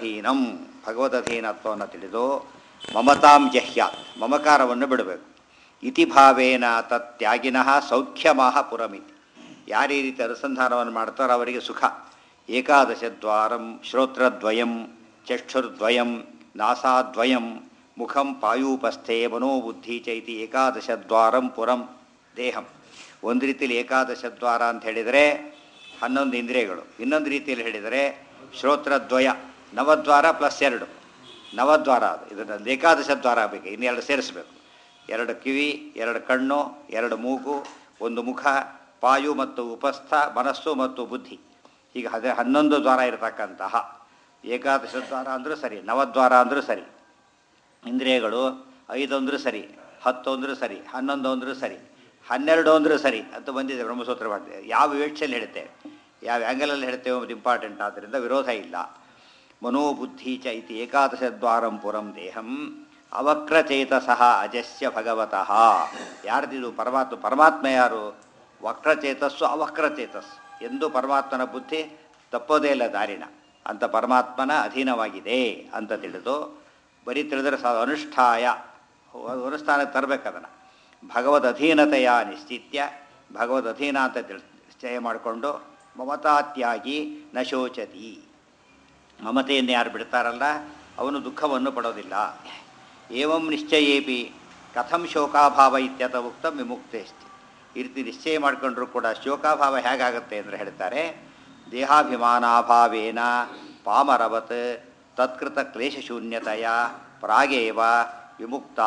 ಭಗವದಧೀನಂ ಭಗವದಧೀನತ್ವವನ್ನು ತಿಳಿದು ಮಮತಾಂ ಜಹ್ಯಾತ್ ಮಮಕಾರವನ್ನು ಬಿಡಬೇಕು ಇತಿ ಭಾವೇನ ತತ್ಯಾಗಿನಃ ಸೌಖ್ಯಮಾಹ ಪುರಮಿತಿ ಯಾರು ಈ ರೀತಿ ಅನುಸಂಧಾನವನ್ನು ಮಾಡ್ತಾರೋ ಅವರಿಗೆ ಸುಖ ಏಕಾದಶದ್ವಾರಂ ಶ್ರೋತ್ರದ್ವಯಂ ಚಕ್ಷುರ್ದ್ವಯಂ ನಾಸಾದ್ವಯಂ ಮುಖಂ ಪಾಯೂಪಸ್ಥೆ ಮನೋಬುದ್ಧಿ ಚೈತಿ ಏಕಾದಶದ್ವಾರಂ ಪುರಂ ದೇಹಂ ಒಂದು ರೀತಿಯಲ್ಲಿ ಏಕಾದಶದ್ವಾರ ಅಂತ ಹೇಳಿದರೆ ಹನ್ನೊಂದು ಇಂದ್ರಿಯಗಳು ಇನ್ನೊಂದು ರೀತಿಯಲ್ಲಿ ಹೇಳಿದರೆ ಶ್ರೋತ್ರದ್ವಯ ನವದ್ವಾರ ಪ್ಲಸ್ ಎರಡು ನವದ್ವಾರ ಅದು ಇದನ್ನು ಏಕಾದಶ ದ್ವಾರ ಆಗಬೇಕು ಇನ್ನೆರಡು ಸೇರಿಸಬೇಕು ಎರಡು ಕಿವಿ ಎರಡು ಕಣ್ಣು ಎರಡು ಮೂಗು ಒಂದು ಮುಖ ಪಾಯು ಮತ್ತು ಉಪಸ್ಥ ಮನಸ್ಸು ಮತ್ತು ಬುದ್ಧಿ ಹೀಗೆ ಅದೇ ಹನ್ನೊಂದು ದ್ವಾರ ಇರತಕ್ಕಂತಹ ಏಕಾದಶ ದ್ವಾರ ಅಂದರೂ ಸರಿ ನವದ್ವಾರ ಅಂದರೂ ಸರಿ ಇಂದ್ರಿಯಗಳು ಐದು ಅಂದರೂ ಸರಿ ಹತ್ತು ಅಂದರೂ ಸರಿ ಹನ್ನೊಂದು ಅಂದರೂ ಸರಿ ಹನ್ನೆರಡು ಅಂದರೂ ಸರಿ ಅಂತ ಬಂದಿದೆ ಬ್ರಹ್ಮಸೂತ್ರ ಮಾಡ್ತೇವೆ ಯಾವ ವೇಟ್ಸಲ್ಲಿ ಹೇಳ್ತೇವೆ ಯಾವ ಆ್ಯಂಗಲಲ್ಲಿ ಹೇಳ್ತೇವೆ ಅದು ಇಂಪಾರ್ಟೆಂಟ್ ಆದ್ದರಿಂದ ವಿರೋಧ ಇಲ್ಲ ಮನೋಬುದ್ಧಿ ಚ ಇತಿ ಏಕಾದಶದ್ವಾರಂ ಪುರಂ ದೇಹಂ ಅವಕ್ರಚೇತಸಃ ಅಜಸ್ಯ ಭಗವತಃ ಯಾರ್ದಿದು ಪರಮಾತ್ಮ ಪರಮಾತ್ಮ ಯಾರು ವಕ್ರಚೇತಸ್ಸು ಅವಕ್ರಚೇತಸ್ ಎಂದು ಪರಮಾತ್ಮನ ಬುದ್ಧಿ ತಪ್ಪೋದೇ ಇಲ್ಲ ದಾರಿನ ಅಂತ ಪರಮಾತ್ಮನ ಅಧೀನವಾಗಿದೆ ಅಂತ ತಿಳಿದು ಬರೀ ತಿಳಿದರೆ ಸಾ ಅನುಷ್ಠಾಯ ಅನುಷ್ಠಾನಕ್ಕೆ ತರಬೇಕು ಅದನ್ನು ಭಗವದ್ ಅಧೀನತೆಯ ನಿಶ್ಚಿತ್ಯ ಭಗವದ್ ಅಧೀನ ಅಂತ ತಿಳ್ ನಿಶ್ಚಯ ಮಾಡಿಕೊಂಡು ಮಮತಾತ್ಯಾಗಿ ನ ಶೋಚತಿ ಮಮತೆಯನ್ನು ಯಾರು ಬಿಡ್ತಾರಲ್ಲ ಅವನು ದುಃಖವನ್ನು ಪಡೋದಿಲ್ಲ ಏವಂ ನಿಶ್ಚಯೇಪಿ ಕಥಂ ಶೋಕಾಭಾವ ಇತ್ಯತ ಉಕ್ತ ವಿಮುಕ್ತೇಸ್ತಿ ಈ ರೀತಿ ನಿಶ್ಚಯ ಮಾಡಿಕೊಂಡ್ರೂ ಕೂಡ ಶೋಕಾಭಾವ ಹೇಗಾಗುತ್ತೆ ಅಂದರೆ ಹೇಳ್ತಾರೆ ದೇಹಾಭಿಮಾನಾಭಾವೇನ ಪಾಮರವತ್ ತತ್ಕೃತ ಕ್ಲೇಶಶೂನ್ಯತೆಯ ಪ್ರಾಗೇವ ವಿಮುಕ್ತ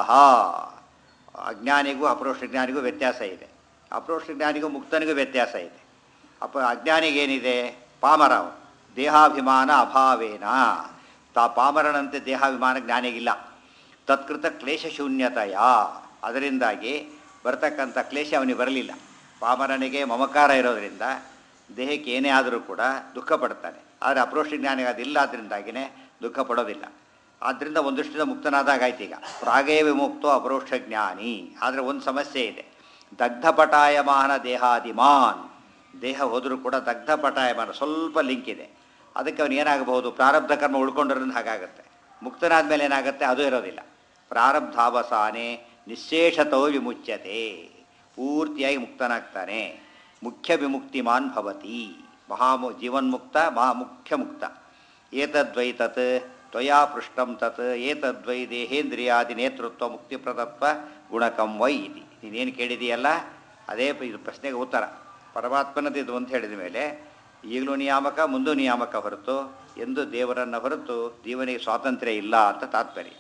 ಅಜ್ಞಾನಿಗೂ ಅಪ್ರೋಷ್ಟ ಜ್ಞಾನಿಗೂ ವ್ಯತ್ಯಾಸ ಇದೆ ಅಪ್ರೋಷ್ಟ ಜ್ಞಾನಿಗೂ ಮುಕ್ತನಿಗೂ ವ್ಯತ್ಯಾಸ ಇದೆ ಅಪ ಅಜ್ಞಾನಿಗೇನಿದೆ ಪಾಮರ ಅವನು. ದೇಹಾಭಿಮಾನ ಅಭಾವೇನ ತಾ ಪಾಮರನಂತೆ ದೇಹಾಭಿಮಾನ ಜ್ಞಾನಿಗಿಲ್ಲ ತತ್ಕೃತ ಕ್ಲೇಶಶೂನ್ಯತೆಯ ಅದರಿಂದಾಗಿ ಬರ್ತಕ್ಕಂಥ ಕ್ಲೇಶ ಅವನಿಗೆ ಬರಲಿಲ್ಲ ಪಾಮರನಿಗೆ ಮಮಕಾರ ಇರೋದರಿಂದ ದೇಹಕ್ಕೆ ಏನೇ ಆದರೂ ಕೂಡ ದುಃಖ ಪಡ್ತಾನೆ ಆದರೆ ಅಪ್ರೋಷ್ಟ ಜ್ಞಾನಿಗೆ ಅದಿಲ್ಲ ಅದರಿಂದಾಗಿಯೇ ದುಃಖ ಪಡೋದಿಲ್ಲ ಆದ್ದರಿಂದ ಒಂದಷ್ಟಿಂದ ಮುಕ್ತನಾದಾಗ ಆಯ್ತು ಈಗ ಪ್ರಾಗೇ ವಿಮುಕ್ತೋ ಅಪರೋಕ್ಷ ಜ್ಞಾನಿ ಆದರೆ ಒಂದು ಸಮಸ್ಯೆ ಇದೆ ದಗ್ಧಪಟಾಯಮಾನ ದೇಹಾದಿಮಾನ್ ದೇಹ ಹೋದರೂ ಕೂಡ ದಗ್ಧಪಟಾಯಮಾನ ಸ್ವಲ್ಪ ಲಿಂಕ್ ಇದೆ ಅದಕ್ಕೆ ಅವನು ಏನಾಗಬಹುದು ಪ್ರಾರಬ್ಧ ಕರ್ಮ ಉಳ್ಕೊಂಡಿರೋದ್ರಿಂದ ಹಾಗಾಗುತ್ತೆ ಮುಕ್ತನಾದ ಮೇಲೆ ಏನಾಗುತ್ತೆ ಅದು ಇರೋದಿಲ್ಲ ಪ್ರಾರಬ್ಧಾವಸಾನೆ ನಿಶೇಷತೋ ವಿಮುಚ್ಯತೆ ಪೂರ್ತಿಯಾಗಿ ಮುಕ್ತನಾಗ್ತಾನೆ ಮುಖ್ಯ ವಿಮುಕ್ತಿಮಾನ್ ಭವತಿ ಮಹಾಮು ಜೀವನ್ಮುಕ್ತ ಮಹಾ ಮುಖ್ಯ ಮುಕ್ತ ಏತದ್ವೈ ತತ್ ತ್ವಯಾ ಪೃಷ್ಟಂ ತತ್ ಏತದ್ವೈ ದೇಹೇಂದ್ರಿಯಾದಿ ನೇತೃತ್ವ ಮುಕ್ತಿಪ್ರದತ್ವ ಗುಣಕಂ ವೈ ಇತಿ ನೀನೇನು ಕೇಳಿದೆಯಲ್ಲ ಅದೇ ಪ- ಇದು ಪ್ರಶ್ನೆಗೆ ಉತ್ತರ ಪರಮಾತ್ಮನದ್ದು ಇದು ಅಂತ ಹೇಳಿದ ಮೇಲೆ ಈಗಲೂ ನಿಯಾಮಕ ಮುಂದೂ ನಿಯಾಮಕ ಹೊರತು ಎಂದು ದೇವರನ್ನು ಹೊರತು ಜೀವನಿಗೆ ಸ್ವಾತಂತ್ರ್ಯ ಇಲ್ಲ ಅಂತ ತಾತ್ಪರ್ಯ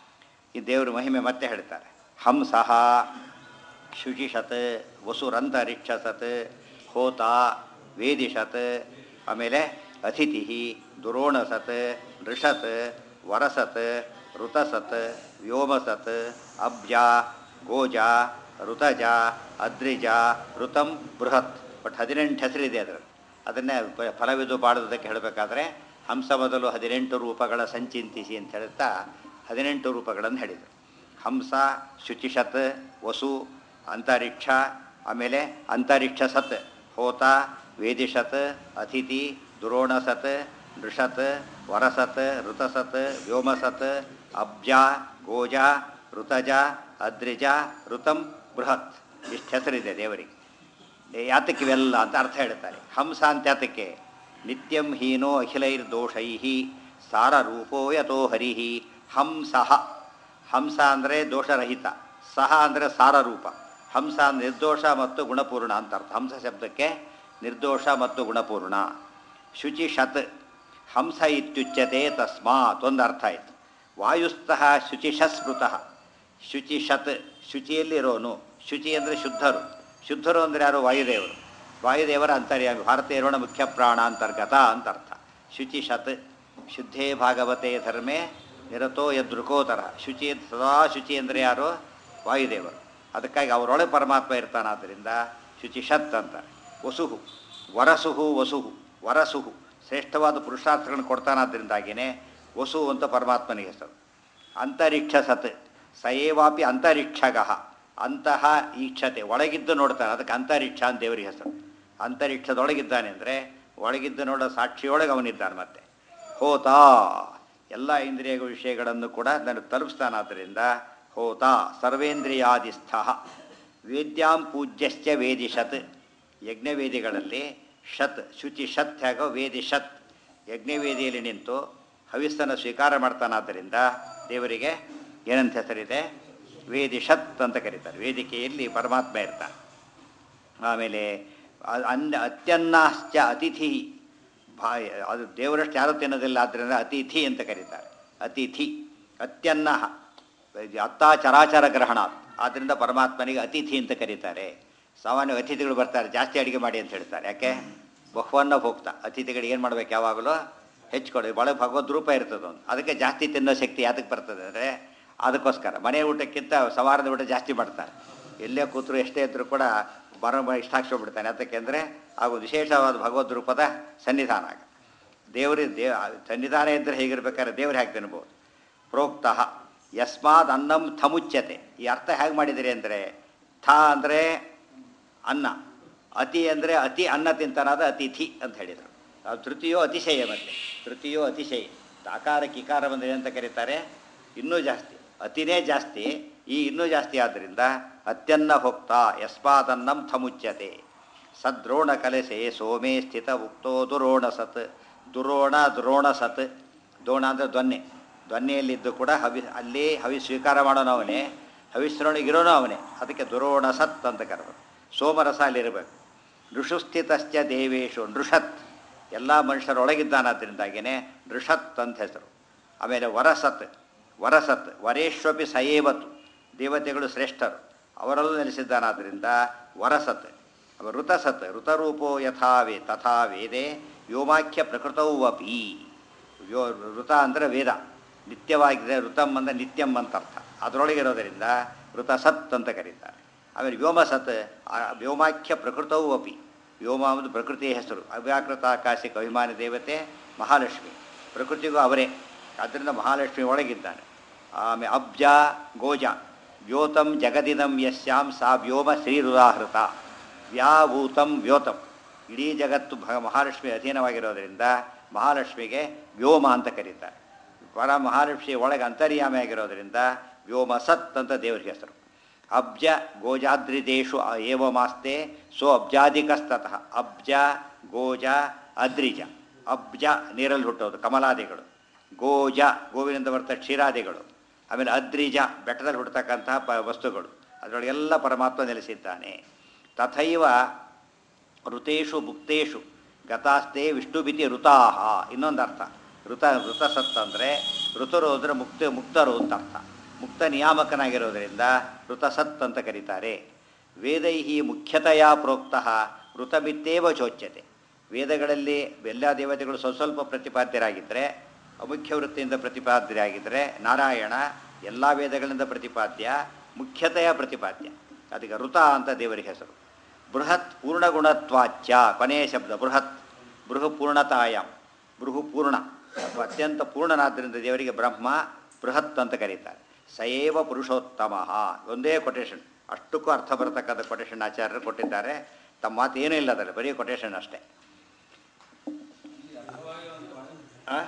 ಈ ದೇವರು ಮಹಿಮೆ ಮತ್ತೆ ಹೇಳ್ತಾರೆ ಹಂಸಃ ಶುಚಿಷತ್ ವಸುರಂತರಿಕ್ಷಸತ್ ಹೋತ ವೇದಿಷತ್ ಆಮೇಲೆ ಅತಿಥಿ ದುರೋಣಸತ್ ನೃಷತ್ ವರಸತ್ ಋತಸತ್ ವ್ಯೋಮಸತ್ ಅಬ್ಜ ಗೋಜ ಋತಜ ಅದ್ರಿಜ ಋತಂ ಬೃಹತ್ ಬಟ್ ಹದಿನೆಂಟು ಹೆಸರಿದೆ ಅದರಲ್ಲಿ ಅದನ್ನೇ ಪ- ಫಲವಿದು ಬಾಳುವುದಕ್ಕೆ ಹೇಳಬೇಕಾದ್ರೆ ಹಂಸ ಮೊದಲು ಹದಿನೆಂಟು ರೂಪಗಳ ಸಂಚಿಂತಿಸಿ ಅಂತ ಹೇಳ್ತಾ ಹದಿನೆಂಟು ರೂಪಗಳನ್ನು ಹೇಳಿದರು ಹಂಸ ಶುಚಿಷತ್ ವಸು ಅಂತರಿಕ್ಷ ಆಮೇಲೆ ಅಂತರಿಕ್ಷ ಸತ್ ಹೋತ ವೇದಿಷತ್ ಅತಿಥಿ ದುರೋಣಸತ್ ನೃಷತ್ ವರಸತ್ ಋತಸತ್ ವ್ಯೋಮಸತ್ ಅಬ್ಜ ಗೋಜ ಋತಜ ಅದ್ರಿಜ ಋತಂ ಬೃಹತ್ ಇಷ್ಟು ಹೆಸರಿದೆ ದೇವರಿಗೆ ಏ, ಯಾತಕ್ಕೆ ಇವೆಲ್ಲ ಅಂತ ಅರ್ಥ ಹೇಳ್ತಾರೆ ಹಂಸ ಅಂತ ಯಾತಕ್ಕೆ ನಿತ್ಯಂ ಹೀನೋ ಅಖಿಲೈರ್ದೋಷೈ ಸಾರರೂಪೋ ಯಥೋ ಹರಿ ಹಂಸಃ ಹಂಸ ಅಂದರೆ ದೋಷರಹಿತ ಸಹ ಅಂದರೆ ಸಾರರೂಪ ಹಂಸ ಅಂದ್ರೆ ನಿರ್ದೋಷ ಮತ್ತು ಗುಣಪೂರ್ಣ ಅಂತ ಅರ್ಥ ಹಂಸ ಶಬ್ದಕ್ಕೆ ನಿರ್ದೋಷ ಮತ್ತು ಗುಣಪೂರ್ಣ ಶುಚಿ ಶತ್ ಹಂಸ ಇತ್ಯುಚ್ಯತೆ ತಸ್ಮಾತ್ ಒಂದು ಅರ್ಥ ಆಯಿತು ವಾಯುಸ್ತಃ ಶುಚಿಷಸ್ಮೃತಃ ಶುಚಿಷತ್ ಶುಚಿಯಲ್ಲಿರೋನು ಶುಚಿ ಅಂದರೆ ಶುದ್ಧರು ಶುದ್ಧರು ಅಂದರೆ ಯಾರು ವಾಯುದೇವರು ವಾಯುದೇವರ ಅಂತರ್ಯಾಮಿ ಭಾರತೀಯರೋಣ ಮುಖ್ಯ ಪ್ರಾಣ ಅಂತರ್ಗತ ಅಂತ ಅರ್ಥ ಶುಚಿಷತ್ ಶುದ್ಧೇ ಭಾಗವತೆ ಧರ್ಮೇ ನಿರತೋ ಯದೃಕೋತರ ಶುಚಿ ಸದಾ ಶುಚಿ ಅಂದರೆ ಯಾರು ವಾಯುದೇವರು ಅದಕ್ಕಾಗಿ ಅವರೊಳಗೆ ಪರಮಾತ್ಮ ಇರ್ತಾನಾದ್ದರಿಂದ ಶುಚಿಷತ್ ಅಂತಾರೆ ವಸುಹು ವರಸುಹು ವಸುಹು ವರಸುಹು ಶ್ರೇಷ್ಠವಾದ ಪುರುಷಾರ್ಥಗಳನ್ನು ಕೊಡ್ತಾನಾದ್ದರಿಂದಾಗಿಯೇ ವಸು ಅಂತ ಪರಮಾತ್ಮನಿಗೆ ಹೆಸರು ಅಂತರಿಕ್ಷ ಸತ್ ಸಯೇವಾಪಿ ಅಂತರಿಕ್ಷಗಃ ಅಂತಹ ಈಕ್ಷತೆ ಒಳಗಿದ್ದು ನೋಡ್ತಾನೆ ಅದಕ್ಕೆ ಅಂತರಿಕ್ಷ ಅಂತ ದೇವರಿಗೆ ಹೆಸರು ಅಂತರಿಕ್ಷದೊಳಗಿದ್ದಾನೆ ಅಂದರೆ ಒಳಗಿದ್ದು ನೋಡೋ ಸಾಕ್ಷಿಯೊಳಗೆ ಅವನಿದ್ದಾನೆ ಮತ್ತೆ ಹೋತ ಎಲ್ಲ ಇಂದ್ರಿಯ ವಿಷಯಗಳನ್ನು ಕೂಡ ನಾನು ತಲುಪಿಸ್ತಾನಾದ್ದರಿಂದ ಹೋತ ಸರ್ವೇಂದ್ರಿಯಾದಿಸ್ಥ ವೇದ್ಯಾಂ ಪೂಜ್ಯಶ್ಚ ವೇದಿಷತ್ ಯಜ್ಞವೇದಿಗಳಲ್ಲಿ ಶತ್ ಶುಚಿ ಶತ್ ಹೇಗೋ ವೇದಿ ಶತ್ ಯಜ್ಞವೇದಿಯಲ್ಲಿ ನಿಂತು ಹವಿಸ್ಸನ್ನು ಸ್ವೀಕಾರ ಮಾಡ್ತಾನಾದ್ದರಿಂದ ದೇವರಿಗೆ ಏನಂತ ಹೆಸರಿದೆ ವೇದಿ ಶತ್ ಅಂತ ಕರೀತಾರೆ ವೇದಿಕೆಯಲ್ಲಿ ಪರಮಾತ್ಮ ಇರ್ತಾನೆ ಆಮೇಲೆ ಅ- ಅನ್ನ ಅತ್ಯನ್ನಾಶ್ಚ ಅತಿಥಿ ಭಾ ಅದು ದೇವರಷ್ಟು ಯಾರು ತಿನ್ನೋದಿಲ್ಲ ಆದ್ದರಿಂದ ಅತಿಥಿ ಅಂತ ಕರೀತಾರೆ ಅತಿಥಿ ಅತ್ಯನ್ನ ಅತ್ತ ಚರಾಚರ ಗ್ರಹಣ ಆದ್ದರಿಂದ ಪರಮಾತ್ಮನಿಗೆ ಅತಿಥಿ ಅಂತ ಕರೀತಾರೆ ಸಾಮಾನ್ಯ ಅತಿಥಿಗಳು ಬರ್ತಾರೆ ಜಾಸ್ತಿ ಅಡುಗೆ ಮಾಡಿ ಅಂತ ಹೇಳ್ತಾರೆ ಯಾಕೆ ಬಹುವನ್ನ ಹೋಗ್ತಾ ಅತಿಥಿಗಳಿಗೆ ಏನು ಮಾಡ್ಬೇಕು ಯಾವಾಗಲೂ ಹೆಚ್ಚು ಕೊಡಿ ಒಳಗೆ ಭಗವದ್ ರೂಪ ಇರ್ತದೆ ಒಂದು ಅದಕ್ಕೆ ಜಾಸ್ತಿ ತಿನ್ನೋ ಶಕ್ತಿ ಯಾತಕ್ಕೆ ಬರ್ತದೆ ಅಂದರೆ ಅದಕ್ಕೋಸ್ಕರ ಮನೆ ಊಟಕ್ಕಿಂತ ಸವಾರದ ಊಟ ಜಾಸ್ತಿ ಮಾಡ್ತಾರೆ ಎಲ್ಲೇ ಕೂತರು ಎಷ್ಟೇ ಇದ್ದರೂ ಕೂಡ ಬರೋ ಇಷ್ಟ ಹಾಕ್ಸ್ಕೊಂಡ್ಬಿಡ್ತಾನೆ ಅದಕ್ಕೆ ಅಂದರೆ ಹಾಗೂ ವಿಶೇಷವಾದ ಭಗವದ್ ರೂಪದ ಸನ್ನಿಧಾನ ಆಗ ದೇವರಿ ದೇವ ಸನ್ನಿಧಾನ ಇದ್ದರೆ ಹೇಗಿರ್ಬೇಕಾದ್ರೆ ದೇವ್ರು ಹೇಗೆ ತಿನ್ಬೋದು ಪ್ರೋಕ್ತಃ ಯಸ್ಮಾದ್ ಅನ್ನಂ ಥಮುಚ್ಯತೆ ಈ ಅರ್ಥ ಹೇಗೆ ಮಾಡಿದಿರಿ ಅಂದರೆ ಥ ಅಂದರೆ ಅನ್ನ ಅತಿ ಅಂದರೆ ಅತಿ ಅನ್ನ ತಿಂತಾನಾದ ಅತಿಥಿ ಅಂತ ಹೇಳಿದರು ಅದು ತೃತೀಯೋ ಅತಿಶಯ ಮತ್ತೆ ತೃತೀಯೋ ಅತಿಶಯ ಆಕಾರ ಕಿಕಾರ ಬಂದಿದೆ ಅಂತ ಕರೀತಾರೆ ಇನ್ನೂ ಜಾಸ್ತಿ ಅತಿನೇ ಜಾಸ್ತಿ ಈ ಇನ್ನೂ ಜಾಸ್ತಿ ಆದ್ದರಿಂದ ಅತ್ಯನ್ನ ಭೋಕ್ತ ಯಸ್ಮಾದನ್ನಂ ಥಮುಚ್ಯತೆ ಸದ್ರೋಣ ಕಲಸೆ ಸೋಮೇ ಸ್ಥಿತ ಉಕ್ತೋ ದುರೋಣ ಸತ್ ದುರೋಣ ದ್ರೋಣ ಸತ್ ದೋಣ ಅಂದರೆ ದೊನ್ನೆ ದೊನ್ನೆಯಲ್ಲಿದ್ದು ಕೂಡ ಹವಿ ಅಲ್ಲಿ ಹವಿ ಸ್ವೀಕಾರ ಮಾಡೋನು ಅವನೇ ಹವಿಸ್ರೊಳಗಿರೋನು ಅವನೇ ಅದಕ್ಕೆ ದುರೋಣ ಸತ್ ಅಂತ ಕರೆದು ಸೋಮರಸ ಅಲ್ಲಿರಬೇಕು ನೃಷುಸ್ಥಿತಶ್ಚ ದೇವೇಶು ನೃಷತ್ ಎಲ್ಲ ಮನುಷ್ಯರೊಳಗಿದ್ದಾನಾದ್ದರಿಂದಾಗಿಯೇ ನೃಷತ್ ಅಂತ ಹೆಸರು ಆಮೇಲೆ ವರಸತ್ ವರಸತ್ ವರೇಶ್ವಪಿ ಸಯೇವತು ದೇವತೆಗಳು ಶ್ರೇಷ್ಠರು ಅವರಲ್ಲೂ ನೆಲೆಸಿದ್ದಾನಾದ್ದರಿಂದ ವರಸತ್ ಅವ ಋತಸತ್ ಋತರೂಪೋ ಯಥಾ ವೇ ತಥಾ ವೇದೆ ವ್ಯೋಮಾಖ್ಯ ಪ್ರಕೃತವೂ ಅಪಿ ವ್ಯೋ ಋತ ಅಂದರೆ ವೇದ ನಿತ್ಯವಾಗಿದೆ ಋತಮ್ ಅಂದರೆ ನಿತ್ಯಂ ಅಂತ ಅರ್ಥ ಅದರೊಳಗಿರೋದರಿಂದ ಋತಸತ್ ಅಂತ ಕರೀತಾರೆ ಆಮೇಲೆ ವ್ಯೋಮಸತ್ ಆ ವ್ಯೋಮಾಖ್ಯ ಪ್ರಕೃತವೂ ಅಪಿ ವ್ಯೋಮ ಒಂದು ಪ್ರಕೃತಿಯ ಹೆಸರು ಅವ್ಯಾಕೃತ ಆಕಾಶಿಕ ಅಭಿಮಾನಿ ದೇವತೆ ಮಹಾಲಕ್ಷ್ಮಿ ಪ್ರಕೃತಿಗೂ ಅವರೇ ಆದ್ದರಿಂದ ಮಹಾಲಕ್ಷ್ಮಿ ಒಳಗಿದ್ದಾನೆ ಆಮೇಲೆ ಅಬ್ಜ ಗೋಜ ವ್ಯೋತಂ ಜಗದಿದಂ ಯಸ್ಯಾಂ ಸಾ ವ್ಯೋಮ ಶ್ರೀರುದಾಹೃತ ವ್ಯಾಭೂತಂ ವ್ಯೋತಂ ಇಡೀ ಜಗತ್ತು ಭ ಮಹಾಲಕ್ಷ್ಮಿ ಅಧೀನವಾಗಿರೋದರಿಂದ ಮಹಾಲಕ್ಷ್ಮಿಗೆ ವ್ಯೋಮ ಅಂತ ಕರೀತಾರೆ ಪರ ಮಹಾಲಕ್ಷ್ಮಿ ಒಳಗೆ ಅಂತರ್ಯಾಮಿ ಆಗಿರೋದರಿಂದ ವ್ಯೋಮ ಸತ್ ಅಂತ ದೇವರಿಗೆ ಹೆಸರು ಅಬ್ಜ ಗೋಜಾದ್ರಿದೇಶು ಏವಮಾಸ್ತೆ ಸೋ ಅಬ್ಜಾದಿಕಸ್ತತಃ ಅಬ್ಜ ಗೋಜ ಅದ್ರಿಜ ಅಬ್ಜ ನೀರಲ್ಲಿ ಹುಟ್ಟೋದು ಕಮಲಾದಿಗಳು ಗೋಜ ಗೋವಿನಿಂದ ಬರ್ತ ಕ್ಷೀರಾದಿಗಳು ಆಮೇಲೆ ಅದ್ರಿಜ ಬೆಟ್ಟದಲ್ಲಿ ಹುಟ್ಟತಕ್ಕಂತಹ ಪ ವಸ್ತುಗಳು ಅದರೊಳಗೆಲ್ಲ ಪರಮಾತ್ಮ ನೆಲೆಸಿದ್ದಾನೆ ತಥೈವ ಋತೇಶು ಮುಕ್ತೇಶು ಗತಾಸ್ತೆ ವಿಷ್ಣುಬಿತಿ ಋತಾಹ ಇನ್ನೊಂದು ಅರ್ಥ ಋತ ಋತಸತ್ ಅಂದರೆ ಋತರು ಅಂದರೆ ಮುಕ್ತ ಮುಕ್ತರು ಅಂತ ಅರ್ಥ ಮುಕ್ತ ನಿಯಾಮಕನಾಗಿರೋದರಿಂದ ಋತಸತ್ ಅಂತ ಕರೀತಾರೆ ವೇದೈ ಮುಖ್ಯತೆಯ ಪ್ರೋಕ್ತಃ ಋತಮಿತ್ತೇವ ಚೋಚ್ಯತೆ ವೇದಗಳಲ್ಲಿ ಎಲ್ಲ ದೇವತೆಗಳು ಸ್ವಲ್ಪ ಸ್ವಲ್ಪ ಪ್ರತಿಪಾದ್ಯರಾಗಿದ್ದರೆ ಅಮುಖ್ಯ ವೃತ್ತಿಯಿಂದ ಪ್ರತಿಪಾದ್ಯರಾಗಿದ್ದರೆ ನಾರಾಯಣ ಎಲ್ಲ ವೇದಗಳಿಂದ ಪ್ರತಿಪಾದ್ಯ ಮುಖ್ಯತೆಯ ಪ್ರತಿಪಾದ್ಯ ಅದಕ್ಕೆ ಋತ ಅಂತ ದೇವರಿಗೆ ಹೆಸರು ಬೃಹತ್ ಪೂರ್ಣಗುಣತ್ವಾಚ್ಯ ಕೊನೆಯ ಶಬ್ದ ಬೃಹತ್ ಬೃಹು ಪೂರ್ಣತಾಯಂ ಬೃಹು ಪೂರ್ಣ ಅಥವಾ ಅತ್ಯಂತ ಪೂರ್ಣನಾದ್ದರಿಂದ ದೇವರಿಗೆ ಬ್ರಹ್ಮ ಬೃಹತ್ ಅಂತ ಕರೀತಾರೆ ಸಯೇವ ಪುರುಷೋತ್ತಮ ಒಂದೇ ಕೊಟೇಶನ್ ಅಷ್ಟಕ್ಕೂ ಅರ್ಥ ಬರತಕ್ಕಂಥ ಕೊಟೇಶನ್ ಆಚಾರ್ಯರು ಕೊಟ್ಟಿದ್ದಾರೆ ತಮ್ಮ ಮಾತು ಏನೂ ಇಲ್ಲ ಅದರಲ್ಲಿ ಬರೀ ಕೊಟೇಶನ್ ಅಷ್ಟೇ ಆ?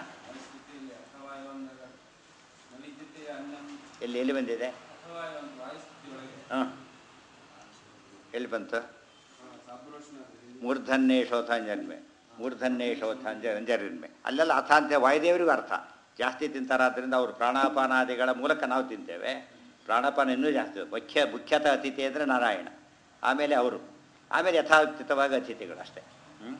ಎಲ್ಲಿ ಎಲ್ಲಿ ಬಂದಿದೆ ಹಾಂ ಎಲ್ಲಿ ಬಂತು ಮೂರ್ಧನ್ಯೇ ಶೋಥಾಂಜನ್ಮೆ ಮೂರ್ಧನ್ಯೇ ಶೋಥಾಂಜನ್ಮೆ ಅಲ್ಲೆಲ್ಲ ಅಥ ಅಂತ ವಾಯುದೇವರಿಗೂ ಅರ್ಥ ಜಾಸ್ತಿ ತಿಂತಾರಾದ್ರಿಂದ ಅವರು ಪ್ರಾಣಾಪಾನಾದಿಗಳ ಮೂಲಕ ನಾವು ತಿಂತೇವೆ ಪ್ರಾಣಾಪಾನ ಇನ್ನೂ ಜಾಸ್ತಿ ಮುಖ್ಯ ಮುಖ್ಯತ ಅತಿಥಿ ಅಂದರೆ ನಾರಾಯಣ ಆಮೇಲೆ ಅವರು ಆಮೇಲೆ ಯಥಾಚಿತವಾಗಿ ಅತಿಥಿಗಳು ಅಷ್ಟೇ ಹ್ಞೂ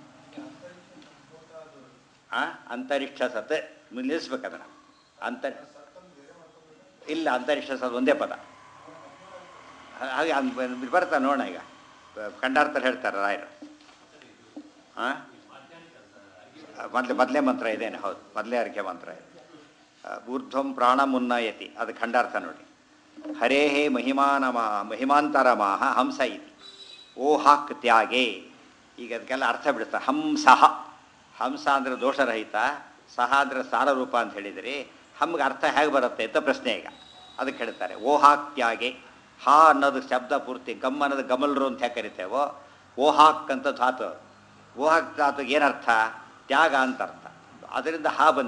ಆ ಅಂತರಿಕ್ಷ ಸತ್ ನಿಲ್ಲಿಸ್ಬೇಕು ಅದನ್ನು ಅಂತರ್ ಇಲ್ಲ ಅಂತರಿಕ್ಷ ಸತ್ ಒಂದೇ ಪದ ಹಾಗೆ ಅನ್- ಬರ್ತಾ ನೋಡೋಣ ಈಗ ಕಂಡಾರ್ಥಲ್ಲಿ ಹೇಳ್ತಾರೆ ರಾಯರು ಹಾಂ ಮೊದಲೇ ಮೊದಲೇ ಮಂತ್ರ ಇದೇನೆ ಹೌದು ಮೊದಲೇ ಅರ್ಘ್ಯ ಮಂತ್ರ ಇದೆ ಆ, ಊರ್ಧ್ವಂ ಪ್ರಾಣ ಮುನ್ನಯತಿ ಅದು ಖಂಡಾರ್ಥ ನೋಡಿ ಹರೇ ಮಹಿಮಾನಮ ಮಹಿಮಾಂತರಮಾಹ ಹಂಸ ಇತಿ ಓಹಾಕ್ ತ್ಯಾಗೆ ಈಗ ಅದಕ್ಕೆಲ್ಲ ಅರ್ಥ ಬಿಡುತ್ತೆ ಹಂಸಃ ಹಂಸ ಅಂದರೆ ದೋಷರಹಿತ ಸಹ ಅಂದರೆ ಸಾರರೂಪ ಅಂತ ಹೇಳಿದಿರಿ ಹಮ್ಗೆ ಅರ್ಥ ಹೇಗೆ ಬರುತ್ತೆ ಅಂತ ಪ್ರಶ್ನೆ ಈಗ ಅದಕ್ಕೆ ಹೇಳ್ತಾರೆ ಓಹಾಕ್ ತ್ಯಾಗೆ ಹಾ ಅನ್ನೋದು ಶಬ್ದ ಪೂರ್ತಿ ಗಮ್ ಅನ್ನೋದು ಗಮಲ್ರು ಅಂತ ಹೇಗೆ ಕರಿತೇವೋ ಓಹಾಕ್ ಅಂತ ಧಾತು ಓಹಾಕ್ ಧಾತುಗೆ ಏನರ್ಥ ತ್ಯಾಗ ಅಂತ ಅರ್ಥ ಅದರಿಂದ ಹಾ ಬಂದಿದೆ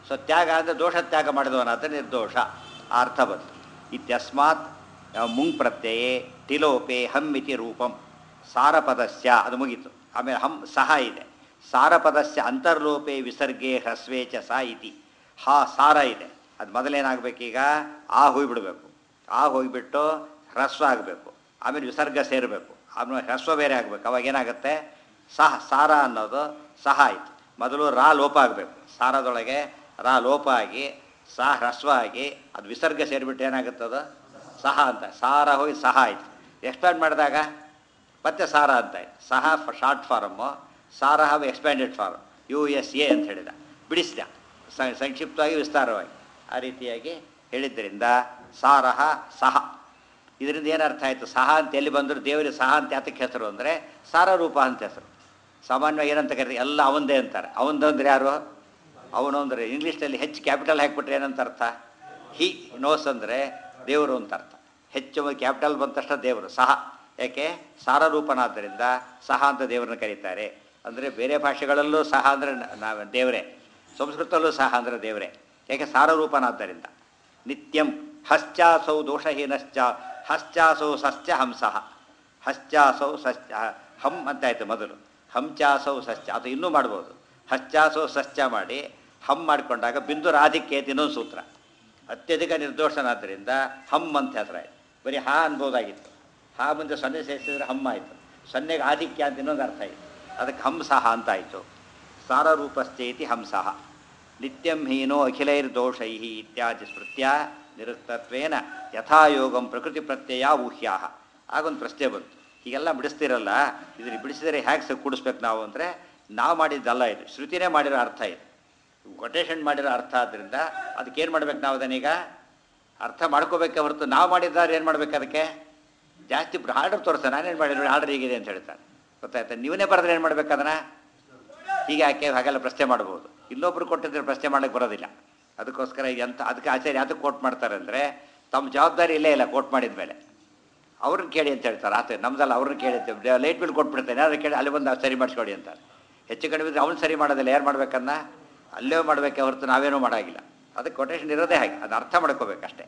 ಸೊ ತ್ಯಾಗ ಅಂದರೆ ದೋಷ ತ್ಯಾಗ ಮಾಡಿದವನಾದ ನಿರ್ದೋಷ ಆ ಅರ್ಥ ಬಂತು ಇತ್ಯಸ್ಮಾತ್ ಆ, ಮುಂಗ್ ಪ್ರತ್ಯಯೇ ತಿಲೋಪೆ ಹಮ್ ಇತಿ ರೂಪಂ ಸಾರಪದಸ್ಯ ಅದು ಮುಗೀತು ಆಮೇಲೆ ಹಮ್ ಸಹ ಇದೆ ಸಾರಪದಸ್ಯ ಅಂತರ್ಲೋಪೆ ವಿಸರ್ಗೆ ಹ್ರಸ್ವೇ ಚ ಸ ಇತಿ ಹಾ ಸಾರ ಇದೆ ಅದು ಮೊದಲೇನಾಗಬೇಕೀಗ ಆ ಹೋಗಿಬಿಡಬೇಕು ಆ ಹೋಗಿಬಿಟ್ಟು ಹ್ರಸ್ವ ಆಗಬೇಕು ಆಮೇಲೆ ವಿಸರ್ಗ ಸೇರಬೇಕು ಆಮೇಲೆ ಹ್ರಸ್ವ ಬೇರೆ ಆಗಬೇಕು ಅವಾಗ ಏನಾಗುತ್ತೆ ಸಹ ಸಾರ ಅನ್ನೋದು ಸಹ ಆಯಿತು ಮೊದಲು ರಾ ಲೋಪ ಆಗಬೇಕು ಸಾರದೊಳಗೆ ರಾ ಲೋಪ ಆಗಿ ಸಹ ಹ್ರಸ್ವ ಆಗಿ ಅದು ವಿಸರ್ಗ ಸೇರಿಬಿಟ್ಟು ಏನಾಗುತ್ತದು ಸಹ ಅಂತ ಸಾರ ಹೋಗಿ ಸಹ ಆಯಿತು ಎಕ್ಸ್ಪ್ಯಾಂಡ್ ಮಾಡಿದಾಗ ಮತ್ತೆ ಸಾರ ಅಂತ ಆಯ್ತು ಸಹ ಶಾರ್ಟ್ ಫಾರಮ್ಮು ಸಾರ ಹಾವ್ expanded form U S A ಅಂತ ಹೇಳಿದ ಬಿಡಿಸಿದ ಸ- ಸಂಕ್ಷಿಪ್ತವಾಗಿ ವಿಸ್ತಾರವಾಗಿ ಆ ರೀತಿಯಾಗಿ ಹೇಳಿದ್ದರಿಂದ ಸಾರಹ ಸಹ ಇದರಿಂದ ಏನರ್ಥ ಆಯಿತು ಸಹ ಅಂತ ಎಲ್ಲಿ ಬಂದರೂ ದೇವರಿಗೆ ಸಹ ಅಂತ ಯಾತಕ್ಕೆ ಹೆಸರು ಅಂದರೆ ಸಾರರೂಪ ಅಂತ ಹೆಸರು ಸಾಮಾನ್ಯವಾಗಿ ಏನಂತ ಕರೀತಾರೆ ಎಲ್ಲ ಅವಂದೇ ಅಂತಾರೆ ಅವಂದಂದ್ರೆ ಯಾರು ಅವನು ಅಂದರೆ ಇಂಗ್ಲೀಷ್ನಲ್ಲಿ ಹೆಚ್ಚು ಕ್ಯಾಪಿಟಲ್ ಹಾಕಿಬಿಟ್ರೆ ಏನಂತ ಅರ್ಥ ಹಿ ನೋಸ್ ಅಂದರೆ ದೇವರು ಅಂತ ಅರ್ಥ ಹೆಚ್ಚು ಕ್ಯಾಪಿಟಲ್ ಬಂದ ತಕ್ಷಣ ದೇವರು ಸಹ ಯಾಕೆ ಸಾರರೂಪನಾದ್ದರಿಂದ ಸಹ ಅಂತ ದೇವರನ್ನ ಕರೀತಾರೆ ಅಂದರೆ ಬೇರೆ ಭಾಷೆಗಳಲ್ಲೂ ಸಹ ಅಂದರೆ ನಾವು ದೇವರೇ ಸಂಸ್ಕೃತದಲ್ಲೂ ಸಹ ಅಂದರೆ ದೇವರೇ ಯಾಕೆ ಸಾರರೂಪನಾದ್ದರಿಂದ ನಿತ್ಯಂ ಹಶ್ಚಾಸೌ ದೋಷಹೀನಶ್ಚ ಹಶ್ಚಾಸೌ ಸಸ್ಯ ಹಂಸಃ ಹಶ್ಚಾಸೌ ಸಸ್ಯ ಹಂ ಅಂತಾಯ್ತು ಮೊದಲು ಹಂಚಾಸೌ ಸಸ್ಯ ಅದು ಇನ್ನೂ ಮಾಡ್ಬೋದು ಹಶ್ಚಾಸೌ ಸಸ್ಯ ಮಾಡಿ ಹಮ್ ಮಾಡಿಕೊಂಡಾಗ ಬಿಂದು ರಾಧಿಕ್ಯತೆ ಇನ್ನೊಂದು ಸೂತ್ರ ಅತ್ಯಧಿಕ ನಿರ್ದೋಷನಾದ್ದರಿಂದ ಹಮ್ ಅಂತ ಹೆಸರಾಯ್ತು ಬರೀ ಹಾ ಅನ್ಬೋದಾಗಿತ್ತು ಹಾ ಮುಂದೆ ಸೊನ್ನೆ ಸೇರಿಸಿದ್ರೆ ಹಮ್ ಆಯಿತು ಸೊನ್ನೆಗೆ ಆಧಿಕ್ಯ ಅಂತ ಇನ್ನೊಂದು ಅರ್ಥ ಆಯಿತು ಅದಕ್ಕೆ ಹಂಸಃ ಅಂತ ಆಯಿತು ಸಾರರೂಪಸ್ಥೇತಿ ಹಂಸಃ ನಿತ್ಯಂ ಹೀನೋ ಅಖಿಲೈರ್ದೋಷೈ ಇತ್ಯಾದಿ ಸ್ಮೃತ್ಯ ನಿರುಕ್ತತ್ವೇನ ಯಥಾಯೋಗಂ ಪ್ರಕೃತಿ ಪ್ರತ್ಯಯ ಊಹ್ಯಾಹ ಆಗೊಂದು ಪ್ರಶ್ನೆ ಬಂತು ಹೀಗೆಲ್ಲ ಬಿಡಿಸ್ತಿರಲ್ಲ ಇದನ್ನು ಬಿಡಿಸಿದರೆ ಹೇಗೆ ಸ ಕೂಡಿಸ್ಬೇಕು ನಾವು ಅಂದರೆ ನಾವು ಮಾಡಿದ್ದಲ್ಲ ಇದು ಶ್ರುತಿನೇ ಮಾಡಿರೋ ಅರ್ಥ ಇದು ಕೊಟೇಶನ್ ಮಾಡಿರೋ ಅರ್ಥ ಆದ್ದರಿಂದ ಅದಕ್ಕೇನು ಮಾಡ್ಬೇಕು ನಾವು ಅದನ್ನೀಗ ಅರ್ಥ ಮಾಡ್ಕೋಬೇಕೆ ಹೊರತು ನಾವು ಮಾಡಿದ್ದಾರೆ ಏನು ಮಾಡ್ಬೇಕು ಅದಕ್ಕೆ ಜಾಸ್ತಿ ಆರ್ಡರ್ ತೋರಿಸ್ತಾರೆ ನಾನೇನು ಮಾಡಿರೋ ಆರ್ಡರ್ ಹೀಗಿದೆ ಅಂತ ಹೇಳ್ತಾರೆ ಗೊತ್ತಾಯ್ತಾ ನೀವೇ ಬರೆದ್ರೆ ಏನು ಮಾಡ್ಬೇಕು ಅದನ್ನು ಹೀಗೆ ಯಾಕೆ ಹಾಗೆಲ್ಲ ಪ್ರಶ್ನೆ ಮಾಡ್ಬೋದು ಇನ್ನೊಬ್ರು ಕೊಟ್ಟಿದ್ರೆ ಪ್ರಶ್ನೆ ಮಾಡಕ್ಕೆ ಬರೋದಿಲ್ಲ ಅದಕ್ಕೋಸ್ಕರ ಎಂತ ಅದಕ್ಕೆ ಆಚಾರ್ಯ ಯಾತಕ್ಕೆ ಕೋಟ್ ಮಾಡ್ತಾರೆ ಅಂದರೆ ತಮ್ಮ ಜವಾಬ್ದಾರಿ ಇಲ್ಲೇ ಇಲ್ಲ ಕೋಟ್ ಮಾಡಿದ ಮೇಲೆ ಅವ್ರನ್ನ ಕೇಳಿ ಅಂತ ಹೇಳ್ತಾರೆ ಆತ ನಮ್ದಲ್ಲ ಅವ್ರನ್ನ ಕೇಳಿ ಅಂತ ಲೈಟ್ ಬಿಲ್ ಕೊಟ್ಬಿಡ್ತೇನೆ ಯಾರು ಕೇಳಿ ಅಲ್ಲಿ ಬಂದು ಸರಿ ಮಾಡಿಸ್ಕೊಡಿ ಅಂತಾರೆ ಹೆಚ್ಚು ಕಡಿಮೆ ಇದ್ರೆ ಅವ್ನು ಸರಿ ಮಾಡೋದಿಲ್ಲ ಯಾರು ಮಾಡ್ಬೇಕನ್ನ ಅಲ್ಲೇ ಮಾಡಬೇಕೆ ಹೊರತು ನಾವೇನೂ ಮಾಡೋಂಗಿಲ್ಲ ಅದಕ್ಕೆ ಕೊಟೇಶನ್ ಇರೋದೇ ಹಾಗೆ ಅದು ಅರ್ಥ ಮಾಡ್ಕೋಬೇಕಷ್ಟೇ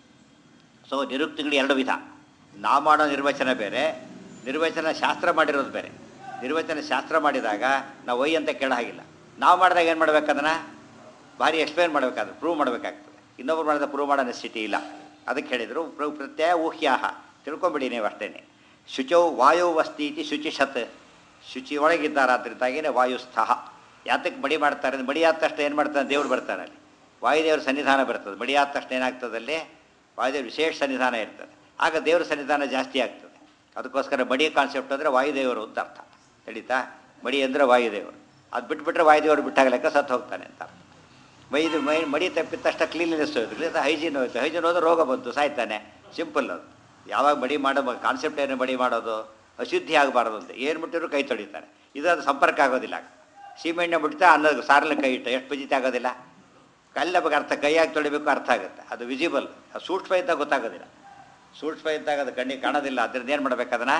ಸೊ ನಿರುಕ್ತಿಗಳು ಎರಡು ವಿಧ ನಾವು ಮಾಡೋ ನಿರ್ವಚನ ಬೇರೆ ನಿರ್ವಚನ ಶಾಸ್ತ್ರ ಮಾಡಿರೋದು ಬೇರೆ ನಿರ್ವಚನ ಶಾಸ್ತ್ರ ಮಾಡಿದಾಗ ನಾವು ಒಯ್ ಅಂತ ಕೇಳೋ ಹಾಗಿಲ್ಲ ನಾವು ಮಾಡಿದಾಗ ಏನು ಮಾಡ್ಬೇಕು ಅದನ್ನು ಭಾರಿ ಎಕ್ಸ್ಪ್ಲೇನ್ ಮಾಡಬೇಕಾದ್ರೆ ಪ್ರೂವ್ ಮಾಡಬೇಕಾಗ್ತದೆ ಇನ್ನೊಬ್ರು ಮಾಡಿದ ಪ್ರೂವ್ ಮಾಡೋ ನೆಸಿಟಿ ಇಲ್ಲ ಅದಕ್ಕೆ ಹೇಳಿದರು ಪ್ರ ಪ್ರತ್ಯಯ ಊಹ್ಯಾಹ ತಿಳ್ಕೊಂಬಿಡಿ ನೀವು ಅಷ್ಟೇ ಶುಚೌ ವಾಯುವಸ್ತಿ ಇತಿ ಶುಚಿಷತ್ ಶುಚಿ ಒಳಗಿದ್ದಾರಾದ್ರಿಂದಾಗಿನೇ ವಾಯುಸ್ಥಃ ಯಾತಕ್ಕೆ ಮಡಿ ಮಾಡ್ತಾರೆ ಅಂದ್ರೆ ಮಡಿ ಆದ ತಕ್ಷಣ ಏನು ಮಾಡ್ತಾನೆ ದೇವ್ರು ಬರ್ತಾನೆ ಅಲ್ಲಿ ವಾಯುದೇವ್ರ ಸನ್ನಿಧಾನ ಬರ್ತದೆ ಮಡಿ ಆದ ತಕ್ಷಣ ಏನಾಗ್ತದೆ ಅಲ್ಲಿ ವಾಯುದೇವ್ರ ವಿಶೇಷ ಸನ್ನಿಧಾನ ಇರ್ತದೆ ಆಗ ದೇವ್ರ ಸನ್ನಿಧಾನ ಜಾಸ್ತಿ ಆಗ್ತದೆ ಅದಕ್ಕೋಸ್ಕರ ಮಡಿ ಕಾನ್ಸೆಪ್ಟ್ ಅಂದರೆ ವಾಯುದೇವರು ಅಂತ ಅರ್ಥ ತಿಳಿತಾ ಮಡಿ ಅಂದರೆ ವಾಯುದೇವರು ಅದು ಬಿಟ್ಬಿಟ್ರೆ ವಾಯುದೇವರು ಬಿಟ್ಟಾಗ ಲೆಕ್ಕ ಸತ್ತು ಹೋಗ್ತಾನೆ ಅಂತ ಅರ್ಥ ಮೈದು ಮೈ ಮಡಿ ತಪ್ಪಿದ ತಕ್ಷಣ ಕ್ಲೀನ್ನೆಸ್ ಹೋಯ್ತು ಇಲ್ಲ ಹೈಜೀನ್ ಹೋಯ್ತು ಹೈಜೀನ್ ಹೋದ್ರೆ ರೋಗ ಬಂತು ಸಾಯ್ತಾನೆ ಸಿಂಪಲ್ ಅದು ಯಾವಾಗ ಮಡಿ ಮಾಡೋ ಕಾನ್ಸೆಪ್ಟ್ ಏನು ಮಡಿ ಮಾಡೋದು ಅಶುದ್ಧಿ ಆಗಬಾರ್ದು ಅಂತ ಏನು ಮುಟ್ಟಿದ್ರು ಕೈ ತೊಳಿತಾರೆ ಇದು ಅದು ಸಂಪರ್ಕ ಆಗೋದಿಲ್ಲ ಸೀಮೆಣ್ಣೆ ಮುಟ್ತಾ ಅನ್ನೋದು ಸಾರಲ್ಲ ಕೈ ಇಟ್ಟು ಎಷ್ಟು ಬಜಿತ ಆಗೋದಿಲ್ಲ ಕಲ್ಲ ಬಗ್ಗೆ ಅರ್ಥ ಕೈಯಾಗಿ ತೊಳಿಬೇಕು ಅರ್ಥ ಆಗುತ್ತೆ ಅದು ವಿಸಿಬಲ್ ಅದು ಸೂಕ್ಷ್ಮ ಇದ್ದಾಗ ಗೊತ್ತಾಗೋದಿಲ್ಲ ಸೂಕ್ಷ್ಮ ಇದ್ದಾಗ ಅದು ಕಣ್ಣಿಗೆ ಕಾಣೋದಿಲ್ಲ ಅದರಿಂದ ಏನು ಮಾಡ್ಬೇಕು ಅದನ್ನು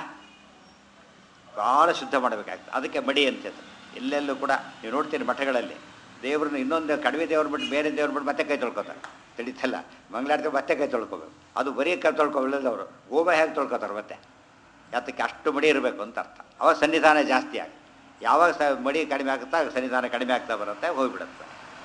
ಭಾಳ ಶುದ್ಧ ಮಾಡಬೇಕಾಗ್ತದೆ ಅದಕ್ಕೆ ಮಡಿ ಅಂತ ಹೇಳ್ತಾರೆ. ಎಲ್ಲೆಲ್ಲೂ ಕೂಡ ನೀವು ನೋಡ್ತೀರಿ ಮಠಗಳಲ್ಲಿ ದೇವ್ರನ್ನ ಇನ್ನೊಂದು ಕಡಿಮೆ ದೇವ್ರು ಬಿಟ್ಟು ಬೇರೆ ದೇವ್ರು ಬಿಟ್ಟು ಮತ್ತೆ ಕೈ ತೊಳ್ಕೊತಾರೆ ತಿಳಿತಲ್ಲ ಮಂಗಳಾರತಿ ಮತ್ತೆ ಕೈ ತೊಳ್ಕೊಬೇಕು ಅದು ಬರೀ ಕೈ ತೊಳ್ಕೊಬಿಲ್ಲದವರು ಗೋಮ ಹೇಗೆ ತೊಳ್ಕೊತಾರೆ ಮತ್ತೆ ಯಾತಕ್ಕೆ ಅಷ್ಟು ಮಡಿ ಇರಬೇಕು ಅಂತ ಅರ್ಥ ಅವಾಗ ಸನ್ನಿಧಾನ ಜಾಸ್ತಿ ಆಗಿ ಯಾವಾಗ ಸ ಮಡಿ ಕಡಿಮೆ ಆಗುತ್ತಾ ಆಗ ಸನ್ನಿಧಾನ ಕಡಿಮೆ ಆಗ್ತಾ ಬರುತ್ತೆ ಹೋಗಿಬಿಡುತ್ತೆ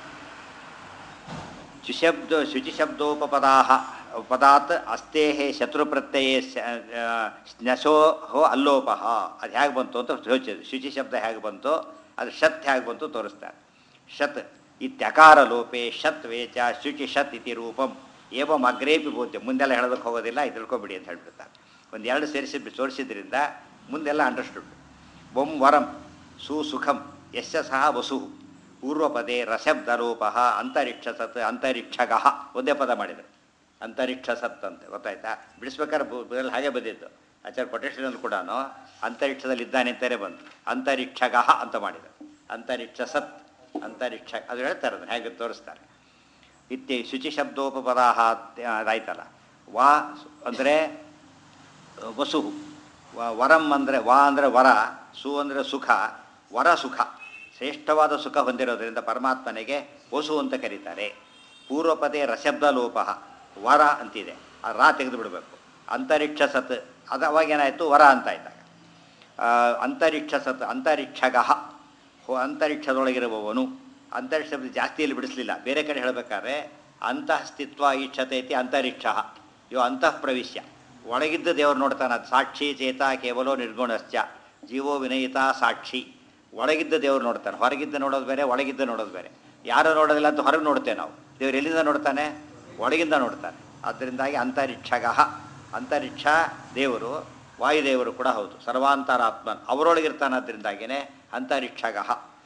ಶುಶಬ್ದ ಶುಚಿಶಬ್ದೋಪಪದಾ ಪದಾತ್ ಅಸ್ತೇ ಶತ್ರುಪ್ರತ್ಯಯೇ ಸ್ನಶೋ ಹೋ ಅಲ್ಲೋಪಹ ಅದು ಹೇಗೆ ಬಂತು ಅಂತ ಯೋಚಿಸಿದೆ ಶುಚಿ ಶಬ್ದ ಹೇಗೆ ಬಂತು ಅದು ಶತ್ ಹೇಗೆ ಬಂತು ತೋರಿಸ್ತಾರೆ ಶತ್ ಇತ್ಯಕಾರ ಲೋಪೆ ಶತ್ ವೇಚ ಶುಚಿ ಶತ್ ಇತಿ ರೂಪಂ ಏವಂ ಅಗ್ರೇಪಿ ಬೋಧ್ಯ ಮುಂದೆಲ್ಲ ಹೇಳೋದಕ್ಕೆ ಹೋಗೋದಿಲ್ಲ ಇದು ತಿಳ್ಕೊಬಿಡಿ ಅಂತ ಹೇಳ್ಬಿಡ್ತಾರೆ ಒಂದು ಎರಡು ಸೇರಿಸಿ ತೋರಿಸಿದ್ರಿಂದ ಮುಂದೆಲ್ಲ ಅಂಡರ್ಸ್ಟುಡ್ ಬೊಂ ವರಂ ಸುಸುಖಂ ಯಶ ಸಹ ವಸು ಪೂರ್ವಪದೇ ರಸಬ್ದರೂಪ ಅಂತರಿಕ್ಷ ಸತ್ ಅಂತರಿಕ್ಷಗ ಒಂದೇ ಪದ ಮಾಡಿದರು ಅಂತರಿಕ್ಷ ಸತ್ ಅಂತ ಗೊತ್ತಾಯ್ತಾ ಬಿಡಿಸ್ಬೇಕಾದ್ರೆ ಬು- ಬುದ್ಧಲ್ಲಿ ಹಾಗೆ ಬಂದಿತ್ತು ಆಚಾರ್ಯ ಕೊಟೇಶನಲ್ಲಿ ಕೂಡ ಅಂತರಿಕ್ಷದಲ್ಲಿ ಇದ್ದಾನೆ ಅಂತಾನೆ ಬಂತು ಅಂತರಿಕ್ಷಗ ಅಂತ ಮಾಡಿದರು ಅಂತರಿಕ್ಷ ಸತ್ ಅಂತರಿಕ್ಷ ಅದು ಹೇಳ್ತಾರೆ ಅದನ್ನು ಹೇಗೆ ತೋರಿಸ್ತಾರೆ ಇತ್ಯ ಶುಚಿ ಶಬ್ದೋಪಪದಾಹ ಅದಾಯ್ತಲ್ಲ ವಾ ಅಂದರೆ ವಸು ವ- ವರಂ ಅಂದರೆ ವಾ ಅಂದರೆ ವರ ಸು ಅಂದರೆ ಸುಖ ವರ ಸುಖ ಶ್ರೇಷ್ಠವಾದ ಸುಖ ಹೊಂದಿರೋದ್ರಿಂದ ಪರಮಾತ್ಮನಿಗೆ ವಸು ಅಂತ ಕರೀತಾರೆ ಪೂರ್ವಪದೇ ರಶಬ್ದ ಲೋಪ ವರ ಅಂತಿದೆ ಆ ರಾ ತೆಗೆದು ಬಿಡಬೇಕು ಅಂತರಿಕ್ಷ ಸತ್ ಅದು ಅವಾಗೇನಾಯಿತು ವರ ಅಂತ ಆಯ್ತಾಗ ಆ, ಅಂತರಿಕ್ಷ ಸತ್ ಅಂತರಿಕ್ಷಗಃ ಹೋ ಅಂತರಿಕ್ಷದೊಳಗಿರುವವನು ಅಂತರಿಕ್ಷ ಶಬ್ದ ಜಾಸ್ತಿಯಲ್ಲಿ ಬಿಡಿಸಲಿಲ್ಲ ಬೇರೆ ಕಡೆ ಹೇಳಬೇಕಾದ್ರೆ ಅಂತಃಸ್ಥಿತ್ವ ಈಕ್ಷತೆ ಇತಿ ಅಂತರಿಕ್ಷ ಇವ ಅಂತಃ ಪ್ರವಿಶ್ಯ ಒಳಗಿದ್ದ ದೇವರು ನೋಡ್ತಾನೆ ಅದು ಸಾಕ್ಷಿ ಚೇತ ಕೇವಲೋ ನಿರ್ಗುಣಶ್ಚ ಜೀವೋ ವಿನಯಿತ ಸಾಕ್ಷಿ ಒಳಗಿದ್ದ ದೇವರು ನೋಡ್ತಾನೆ ಹೊರಗಿದ್ದ ನೋಡೋದು ಬೇರೆ ಒಳಗಿದ್ದ ನೋಡೋದು ಬೇರೆ ಯಾರು ನೋಡೋದಿಲ್ಲ ಅಂತ ಹೊರಗೆ ನೋಡ್ತೇವೆ ನಾವು ದೇವರು ಎಲ್ಲಿಂದ ನೋಡ್ತಾನೆ ಒಳಗಿಂದ ನೋಡ್ತಾನೆ ಅದರಿಂದಾಗಿ ಅಂತರಿಕ್ಷಗಃ ಅಂತರಿಕ್ಷ ದೇವರು ವಾಯುದೇವರು ಕೂಡ ಹೌದು ಸರ್ವಾಂತರಾತ್ಮನ್ ಅವರೊಳಗಿರ್ತಾನದ್ರಿಂದಾಗಿಯೇ ಅಂತರಿಕ್ಷಗಃ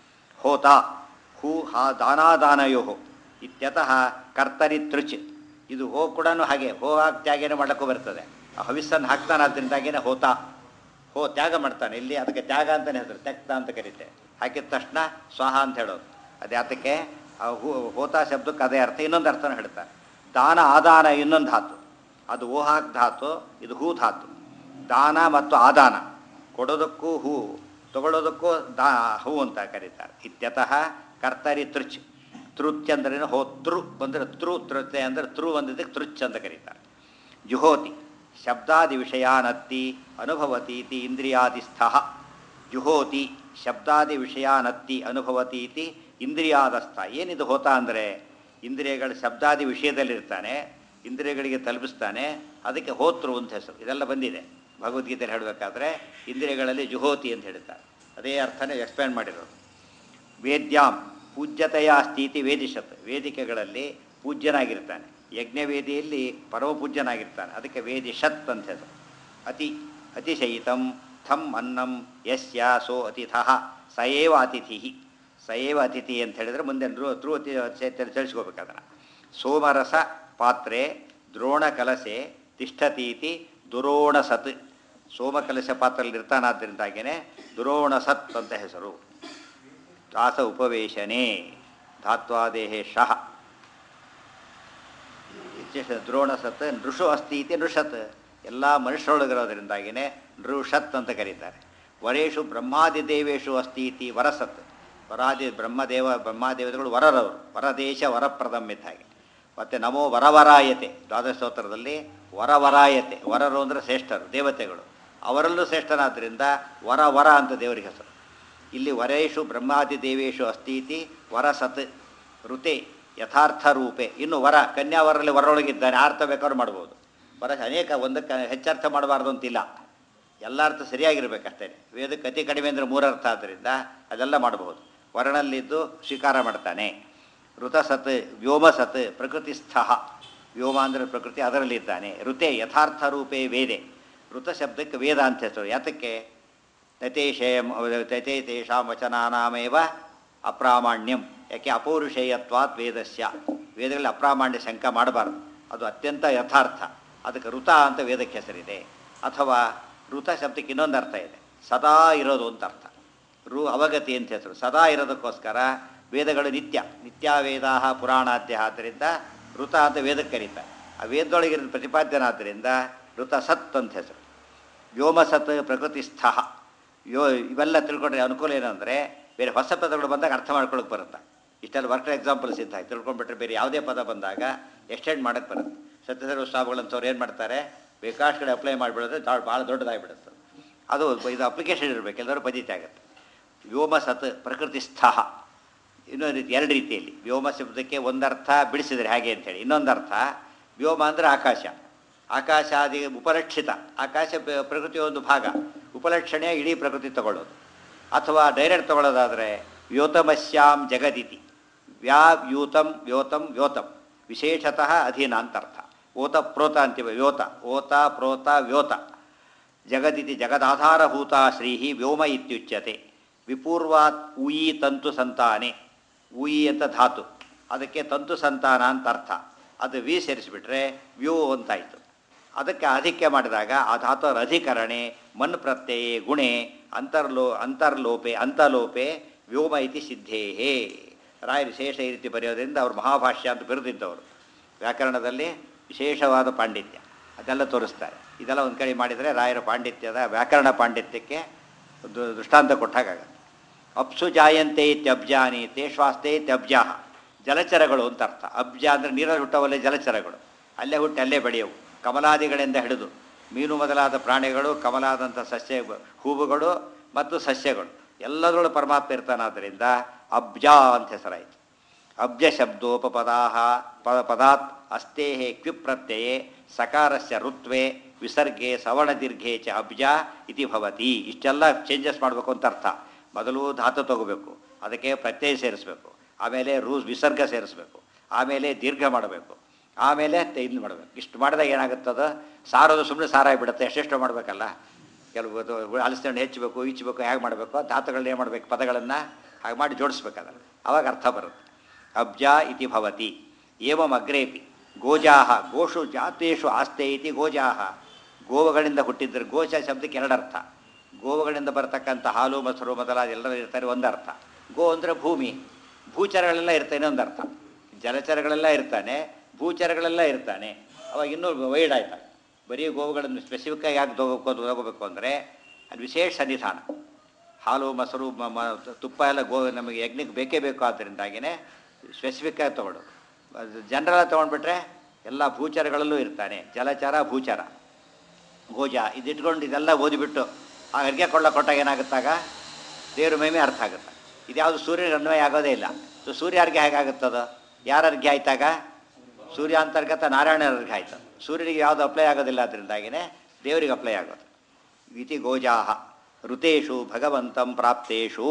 ಹೋತ ಹೂ ಹಾ ದಾನಾದಾನಯೋ ಇತ್ಯತಃ ಕರ್ತರಿ ತೃಚ್ ಇದು ಹೋ ಕೂಡ ಹಾಗೆ ಹೋ ಹಾಕಿ ತ್ಯಾಗೇನೆ ಮಾಡಕ್ಕೂ ಬರ್ತದೆ ಆ ಹವಿಸ್ಸನ್ನು ಹಾಕ್ತಾನೆ ಅದರಿಂದಾಗಿಯೇ ಹೋತ ಹೋ ತ್ಯಾಗ ಮಾಡ್ತಾನೆ ಇಲ್ಲಿ ಅದಕ್ಕೆ ತ್ಯಾಗ ಅಂತಲೇ ಹೆಸರು ತ್ಯಕ್ತ ಅಂತ ಕರೀತೆ ಹಾಕಿದ ತಕ್ಷಣ ಸ್ವಾಹ ಅಂತ ಹೇಳೋದು ಅದು ಯಾತಕ್ಕೆ ಆ ಹೂ ಹೋತ ಶಬ್ದಕ್ಕೆ ಅದೇ ಅರ್ಥ ಇನ್ನೊಂದು ಅರ್ಥನ ಹೇಳ್ತಾರೆ ದಾನ ಆದಾನ ಇನ್ನೊಂದು ಧಾತು ಅದು ಓಹಾಕ್ ಧಾತು ಇದು ಹೂ ಧಾತು ದಾನ ಮತ್ತು ಆದಾನ ಕೊಡೋದಕ್ಕೂ ಹೂ ತಗೊಳ್ಳೋದಕ್ಕೂ ದಾ ಹೂ ಅಂತ ಕರೀತಾರೆ ಇತ್ಯತಃ ಕರ್ತರಿ ತೃಚ್ ತೃಚ್ ಅಂದ್ರೆ ಹೋತೃ ಬಂದರೆ ತೃ ತೃತೆ ಅಂದರೆ ತೃ ಬಂದಿದ್ದಕ್ಕೆ ತೃಚ್ ಅಂತ ಕರೀತಾರೆ ಜುಹೋತಿ ಶಬ್ದಾದಿ ವಿಷಯಾನತ್ತಿ ಅನುಭವತೀತಿ ಇಂದ್ರಿಯಾದಿಸ್ಥ ಜುಹೋತಿ ಶಬ್ದಾದಿ ವಿಷಯಾನತ್ತಿ ಅನುಭವತೀತಿ ಇಂದ್ರಿಯಾದಸ್ಥ ಏನಿದು ಹೋತ ಅಂದರೆ ಇಂದ್ರಿಯಗಳ ಶಬ್ದಾದಿ ವಿಷಯದಲ್ಲಿರ್ತಾನೆ ಇಂದ್ರಿಯಗಳಿಗೆ ತಲುಪಿಸ್ತಾನೆ ಅದಕ್ಕೆ ಹೋತೃ ಅಂತ ಹೆಸರು ಇದೆಲ್ಲ ಬಂದಿದೆ ಭಗವದ್ಗೀತೆಯಲ್ಲಿ ಹೇಳಬೇಕಾದ್ರೆ ಇಂದ್ರಿಯಗಳಲ್ಲಿ ಜುಹೋತಿ ಅಂತ ಹೇಳ್ತಾರೆ ಅದೇ ಅರ್ಥನೇ ಎಕ್ಸ್ಪ್ಲೇನ್ ಮಾಡಿರೋದು ವೇದ್ಯಾಂ ಪೂಜ್ಯತೆಯ ಸ್ಥಿತಿ ವೇದಿಷತ್ ವೇದಿಕೆಗಳಲ್ಲಿ ಪೂಜ್ಯನಾಗಿರ್ತಾನೆ ಯಜ್ಞವೇದಿಯಲ್ಲಿ ಪರಮಪೂಜ್ಯನಾಗಿರ್ತಾನೆ ಅದಕ್ಕೆ ವೇದಿಷತ್ ಅಂತ ಹೆಸರು ಅತಿ ಅತಿಶಯಿತಂ ಥಂ ಅನ್ನಂ ಯಸ್ಯ ಸೋ ಅತಿಥಃ ಸಯೇವ ಅತಿಥಿ ಸಯೇವ ಅತಿಥಿ ಅಂತ ಹೇಳಿದರೆ ಮುಂದೆ ನೃ ಧ್ರುವ ತಿಳಿಸ್ಕೋಬೇಕು ಅದನ್ನು ಸೋಮರಸ ಪಾತ್ರೆ ದ್ರೋಣ ಕಲಸೆ ತಿಷ್ಠತೀತಿ ದುರೋಣ ಸತ್ ಸೋಮಕಲಶ ಪಾತ್ರೆಯಲ್ಲಿ ಇರ್ತಾನಾದ್ದರಿಂದಾಗಿಯೇ ದುರೋಣ ಸತ್ ಅಂತ ಹೆಸರು ದಾಸ ಉಪವೇಶನೆ ಧಾತ್ವಾದೇಹೇ ಶಃ ವಿಶೇಷ ದ್ರೋಣ ಸತ್ ನೃಷು ಅಸ್ತಿ ಇತಿ ನೃಷತ್ ಎಲ್ಲ ಮನುಷ್ಯರೊಳಗಿರೋದ್ರಿಂದಾಗಿಯೇ ನೃಷತ್ ಅಂತ ಕರೀತಾರೆ ವರೇಶು ಬ್ರಹ್ಮಾದಿ ದೇವೇಶು ಅಸ್ತಿ ಇತಿ ವರಸತ್ ವರಾದಿ ಬ್ರಹ್ಮದೇವ ಬ್ರಹ್ಮಾದೇವತೆಗಳು ವರರವರು ವರದೇಶ ವರಪ್ರದಮ್ ಇದ್ದ ಹಾಗೆ ಮತ್ತು ನಮೋ ವರವರಾಯತೆ ದ್ವಾದಶ ಸ್ತೋತ್ರದಲ್ಲಿ ವರವರಾಯತೆ ವರರು ಅಂದರೆ ಶ್ರೇಷ್ಠರು ದೇವತೆಗಳು ಅವರಲ್ಲೂ ಶ್ರೇಷ್ಠನಾದ್ದರಿಂದ ವರ ವರ ಅಂತ ದೇವರಿಗೆ ಹೆಸರು ಇಲ್ಲಿ ವರೇಶು ಬ್ರಹ್ಮಾದಿ ದೇವೇಶು ಅಸ್ತೀತಿ ವರಸತ್ ಋತೆ ಯಥಾರ್ಥ ರೂಪೆ ಇನ್ನು ವರ ಕನ್ಯಾವರಲ್ಲಿ ವರೊಳಗಿದ್ದಾನೆ ಅರ್ಥ ಬೇಕಾದ್ರೂ ಮಾಡ್ಬೋದು ವರ ಅನೇಕ ಒಂದಕ್ಕೆ ಹೆಚ್ಚರ್ಥ ಮಾಡಬಾರ್ದು ಅಂತಿಲ್ಲ ಎಲ್ಲ ಅರ್ಥ ಸರಿಯಾಗಿರ್ಬೇಕಷ್ಟೇ ವೇದಕ್ಕೆ ಅತಿ ಕಡಿಮೆ ಅಂದರೆ ಮೂರರ್ಥ ಆದ್ದರಿಂದ ಅದೆಲ್ಲ ಮಾಡಬಹುದು ವರನಲ್ಲಿದ್ದು ಸ್ವೀಕಾರ ಮಾಡ್ತಾನೆ ಋತಸತ್ ವ್ಯೋಮಸತ್ ಪ್ರಕೃತಿಸ್ಥ ವ್ಯೋಮ ಅಂದರೆ ಪ್ರಕೃತಿ ಅದರಲ್ಲಿದ್ದಾನೆ ಋತೆ ಯಥಾರ್ಥ ರೂಪೇ ವೇದೆ ಋತ ಶಬ್ದಕ್ಕೆ ವೇದ ಅಂತ ಹೆಸರು ಯಾತಕ್ಕೆ ತತೇಶೇಂ ತತೆ ತೇಷಾಂ ವಚನಾನಾಮೇವ ಅಪ್ರಾಮಾಣ್ಯಂ ಯಾಕೆ ಅಪೌರುಷೇಯತ್ವಾತ್ ವೇದಸ್ಯ ವೇದಗಳಲ್ಲಿ ಅಪ್ರಾಮಾಣ್ಯ ಶಂಕ ಮಾಡಬಾರ್ದು ಅದು ಅತ್ಯಂತ ಯಥಾರ್ಥ ಅದಕ್ಕೆ ಋತ ಅಂತ ವೇದಕ್ಕೆ ಹೆಸರಿದೆ ಅಥವಾ ಋತ ಶಬ್ದಕ್ಕೆ ಇನ್ನೊಂದು ಅರ್ಥ ಇದೆ ಸದಾ ಇರೋದು ಅಂತ ಅರ್ಥ ರು ಅವಗತಿ ಅಂತ ಹೆಸರು ಸದಾ ಇರೋದಕ್ಕೋಸ್ಕರ ವೇದಗಳು ನಿತ್ಯ ನಿತ್ಯ ವೇದಾ ಪುರಾಣಾದ್ಯ ಆದ್ದರಿಂದ ಋತ ಅಂತ ವೇದಕ್ಕೆ ಕರೀತಾರೆ ಆ ವೇದದೊಳಗಿರೋ ಪ್ರತಿಪಾದ್ಯನಾದ್ದರಿಂದ ಋತ ಸತ್ ಅಂತ ಹೆಸರು ವ್ಯೋಮಸತ್ ಪ್ರಕೃತಿಸ್ಥ ಯೋ ಇವೆಲ್ಲ ತಿಳ್ಕೊಂಡ್ರೆ ಅನುಕೂಲ ಏನಂದರೆ ಬೇರೆ ಹೊಸ ಪದಗಳು ಬಂದಾಗ ಅರ್ಥ ಮಾಡ್ಕೊಳಕ್ಕೆ ಬರುತ್ತೆ ಇಷ್ಟೆಲ್ಲ ವರ್ಕ್ ಎಕ್ಸಾಂಪಲ್ಸ್ ಇದ್ದ ಹಾಗೆ ತಿಳ್ಕೊಂಡ್ಬಿಟ್ರೆ ಬೇರೆ ಯಾವುದೇ ಪದ ಬಂದಾಗ ಎಕ್ಸ್ಟೆಂಡ್ ಮಾಡೋಕ್ಕೆ ಬರುತ್ತೆ ಸತ್ಯಸರ್ವ ಸ್ವಾಮಿಗಳಂಥವ್ರು ಏನು ಮಾಡ್ತಾರೆ ಬೇಕಾಷ್ಟು ಕಡೆ ಅಪ್ಲೈ ಮಾಡಿಬಿಡೋದು ಭಾಳ ದೊಡ್ಡದಾಗಿಬಿಡುತ್ತೆ ಅದು ಇದು ಅಪ್ಲಿಕೇಶನ್ ಇರಬೇಕು ಎಲ್ಲರೂ ಪದ್ಧತಿ ಆಗುತ್ತೆ ವ್ಯೋಮಸತ್ ಪ್ರಕೃತಿಸ್ಥ ಇನ್ನೊಂದು ರೀತಿ ಎರಡು ರೀತಿಯಲ್ಲಿ ವ್ಯೋಮ ಶಬ್ದಕ್ಕೆ ಒಂದರ್ಥ ಬಿಡಿಸಿದರೆ ಹಾಗೆ ಅಂತೇಳಿ ಇನ್ನೊಂದು ಅರ್ಥ ವ್ಯೋಮ ಅಂದರೆ ಆಕಾಶ ಆಕಾಶಾದಿ ಉಪಲಕ್ಷಿತ ಆಕಾಶ ಪ್ರ- ಪ್ರಕೃತಿಯ ಒಂದು ಭಾಗ ಉಪಲಕ್ಷಣೆಯ ಇಡೀ ಪ್ರಕೃತಿ ತಗೊಳ್ಳೋದು ಅಥವಾ ಡೈರೆಕ್ಟ್ ತಗೊಳ್ಳೋದಾದರೆ ವ್ಯೋತಮಸ್ಯಾಂ ಜಗದಿತಿ ವ್ಯಾವ್ಯೂತಂ ವ್ಯೋತಂ ವ್ಯೋತಂ ವಿಶೇಷತಃ ಅಧೀನ ಅಂತರ್ಥ ಓತ ಪ್ರೋತ ಅಂತೀವಿ ವ್ಯೋತ ಓತ ಪ್ರೋತ ವ್ಯೋತ ಜಗದಿತಿ ಜಗದಾಧಾರಭೂತ ಶ್ರೀಹಿ ವ್ಯೋಮ ಇತ್ಯುಚ್ಯತೆ ವಿಪೂರ್ವಾತ್ ಉಯಿ ತಂತು ಸಂತಾನೆ ಉಯಿ ಅಂತ ಧಾತು ಅದಕ್ಕೆ ತಂತು ಸಂತಾನ ಅಂತ ಅರ್ಥ ಅದು ವಿ ಸೇರಿಸಿಬಿಟ್ರೆ ವ್ಯೂ ಅಂತಾಯಿತು ಅದಕ್ಕೆ ಅಧಿಕ್ಯ ಮಾಡಿದಾಗ ಆ ಧಾತುರ ಅಧಿಕರಣೆ ಮನ್ ಪ್ರತ್ಯಯೇ ಗುಣೆ ಅಂತರ್ಲೋ ಅಂತರ್ಲೋಪೆ ಅಂತಲೋಪೆ ವ್ಯೋಮ ಇತಿ ಸಿದ್ಧೇಹೇ ರಾಯರು ವಿಶೇಷ ಈ ರೀತಿ ಬರೆಯೋದ್ರಿಂದ ಅವರು ಮಹಾಭಾಷ್ಯ ಅಂತ ಬರೆದಿದ್ದವರು ವ್ಯಾಕರಣದಲ್ಲಿ ವಿಶೇಷವಾದ ಪಾಂಡಿತ್ಯ ಅದೆಲ್ಲ ತೋರಿಸ್ತಾರೆ ಇದೆಲ್ಲ ಒಂದು ಕಡೆ ಮಾಡಿದರೆ ರಾಯರ ಪಾಂಡಿತ್ಯದ ವ್ಯಾಕರಣ ಪಾಂಡಿತ್ಯಕ್ಕೆ ಒಂದು ದೃಷ್ಟಾಂತ ಕೊಟ್ಟಾಗತ್ತೆ ಅಪ್ಸು ಜಾಯಂತೆ ಇತ್ಯಬ್ಜಾನಿ ತೇಶ್ವಾಸ್ತೆ ಇತ್ಯಬ್ಜಾ ಜಲಚರಗಳು ಅಂತ ಅರ್ಥ ಅಬ್ಜ ಅಂದರೆ ನೀರಲ್ಲಿ ಹುಟ್ಟವಲ್ಲೇ ಜಲಚರಗಳು ಅಲ್ಲೇ ಹುಟ್ಟಿ ಅಲ್ಲೇ ಬೆಳೆಯವು ಕಮಲಾದಿಗಳಿಂದ ಹಿಡಿದು ಮೀನು ಮೊದಲಾದ ಪ್ರಾಣಿಗಳು ಕಮಲಾದಂಥ ಸಸ್ಯ ಹೂವುಗಳು ಮತ್ತು ಸಸ್ಯಗಳು ಎಲ್ಲದರಲ್ಲೂ ಪರಮಾತ್ಮ ಇರ್ತಾನಾದ್ದರಿಂದ ಅಬ್ಜ ಅಂತ ಹೆಸರಾಯಿತು ಅಬ್ಜ ಶಬ್ದೋಪಪದಾಹ ಪ ಪದಾತ್ ಅಸ್ತೇ ಕ್ವಿಪ್ ಪ್ರತ್ಯಯೇ ಸಕಾರಸ್ಯ ಋತ್ವೆ ವಿಸರ್ಗೆ ಸವರ್ಣ ದೀರ್ಘೆ ಚ ಅಬ್ಜ ಇತಿ ಭವತಿ ಇಷ್ಟೆಲ್ಲ ಚೇಂಜಸ್ ಮಾಡಬೇಕು ಅಂತ ಅರ್ಥ ಮೊದಲು ಧಾತು ತಗೋಬೇಕು ಅದಕ್ಕೆ ಪ್ರತ್ಯಯ ಸೇರಿಸಬೇಕು ಆಮೇಲೆ ರೂ ವಿಸರ್ಗ ಸೇರಿಸಬೇಕು ಆಮೇಲೆ ದೀರ್ಘ ಮಾಡಬೇಕು ಆಮೇಲೆ ಇದು ಮಾಡಬೇಕು ಇಷ್ಟು ಮಾಡಿದಾಗ ಏನಾಗುತ್ತದ ಸಾರೋದು ಸುಮ್ಮನೆ ಸಾರ ಆಗಿಬಿಡುತ್ತೆ ಎಷ್ಟೆಷ್ಟೋ ಮಾಡಬೇಕಲ್ಲ ಕೆಲವು ಅಲಸಂಡೆ ಹೆಚ್ಚಬೇಕು ಈಚಬೇಕು ಹೇಗೆ ಮಾಡಬೇಕು ಧಾತುಗಳನ್ನ ಏನು ಮಾಡಬೇಕು ಪದಗಳನ್ನು ಹಾಗೆ ಮಾಡಿ ಜೋಡಿಸ್ಬೇಕದಲ್ಲ ಅವಾಗ ಅರ್ಥ ಬರುತ್ತೆ ಅಬ್ಜ ಇತಿ ಭವತಿ ಏವಂ ಅಗ್ರೇಪಿ ಗೋಜಾಹ ಗೋಷು ಜಾತೇಶು ಆಸ್ತೆ ಇತಿ ಗೋಜಾಹ ಗೋವುಗಳಿಂದ ಹುಟ್ಟಿದ್ರೆ ಗೋಚ ಶಬ್ದಕ್ಕೆ ಎರಡರ್ಥ ಗೋವುಗಳಿಂದ ಬರ್ತಕ್ಕಂಥ ಹಾಲು ಮೊಸರು ಮೊದಲಾದ ಎಲ್ಲರೂ ಇರ್ತಾರೆ ಒಂದರ್ಥ ಗೋ ಅಂದರೆ ಭೂಮಿ ಭೂಚರಗಳೆಲ್ಲ ಇರ್ತಾನೆ ಒಂದರ್ಥ ಜಲಚರಗಳೆಲ್ಲ ಇರ್ತಾನೆ ಭೂಚರಗಳೆಲ್ಲ ಇರ್ತಾನೆ ಅವಾಗ ಇನ್ನೂ ವೈಡ್ ಆಯ್ತಾ ಬರೀ ಗೋವುಗಳನ್ನು ಸ್ಪೆಸಿಫಿಕ್ಕಾಗಿ ಯಾಕೆ ತಗೋಬೇಕು ತಗೋಬೇಕು ಅಂದರೆ ಅದು ವಿಶೇಷ ಸನ್ನಿಧಾನ ಹಾಲು ಮೊಸರು ಮ- ಮ- ತುಪ್ಪ ಎಲ್ಲ ಗೋ ನಮಗೆ ಯಜ್ಞಕ್ಕೆ ಬೇಕೇ ಬೇಕು ಆದ್ದರಿಂದಾಗಿಯೇ ಸ್ಪೆಸಿಫಿಕ್ಕಾಗಿ ತೊಗೊಳ್ಳೋದು ಜನರೆಲ್ಲ ತೊಗೊಂಡ್ಬಿಟ್ರೆ ಎಲ್ಲ ಭೂಚರಗಳಲ್ಲೂ ಇರ್ತಾನೆ ಜಲಚರ ಭೂಚರ ಗೋಜ ಇದಿಟ್ಕೊಂಡು ಇದೆಲ್ಲ ಓದಿಬಿಟ್ಟು ಆ ಅರ್ಗೆ ಕೊಳ್ಳ ಕೊಟ್ಟಾಗ ಏನಾಗುತ್ತಾಗ ದೇವ್ರ ಮಹಿಮೆ ಅರ್ಥ ಆಗುತ್ತೆ ಇದ್ಯಾವುದು ಸೂರ್ಯನಿಗೆ ಅನ್ವಯ ಆಗೋದೇ ಇಲ್ಲ ಸೊ ಸೂರ್ಯ ಅರ್ಘ್ಯ ಹೇಗಾಗುತ್ತದ ಯಾರ ಅರ್ಘ್ಯ ಆಯ್ತಾಗ ಸೂರ್ಯ ಅಂತರ್ಗತ ನಾರಾಯಣ ಅರ್ಘ್ಯ ಆಯ್ತು ಸೂರ್ಯನಿಗೆ ಯಾವುದು ಅಪ್ಲೈ ಆಗೋದಿಲ್ಲ ಅದರಿಂದಾಗಿಯೇ ದೇವರಿಗೆ ಅಪ್ಲೈ ಆಗೋದು ಇತಿ ಗೋಜಾಹ ಋತೇಶು ಭಗವಂತಂ ಪ್ರಾಪ್ತೇಶು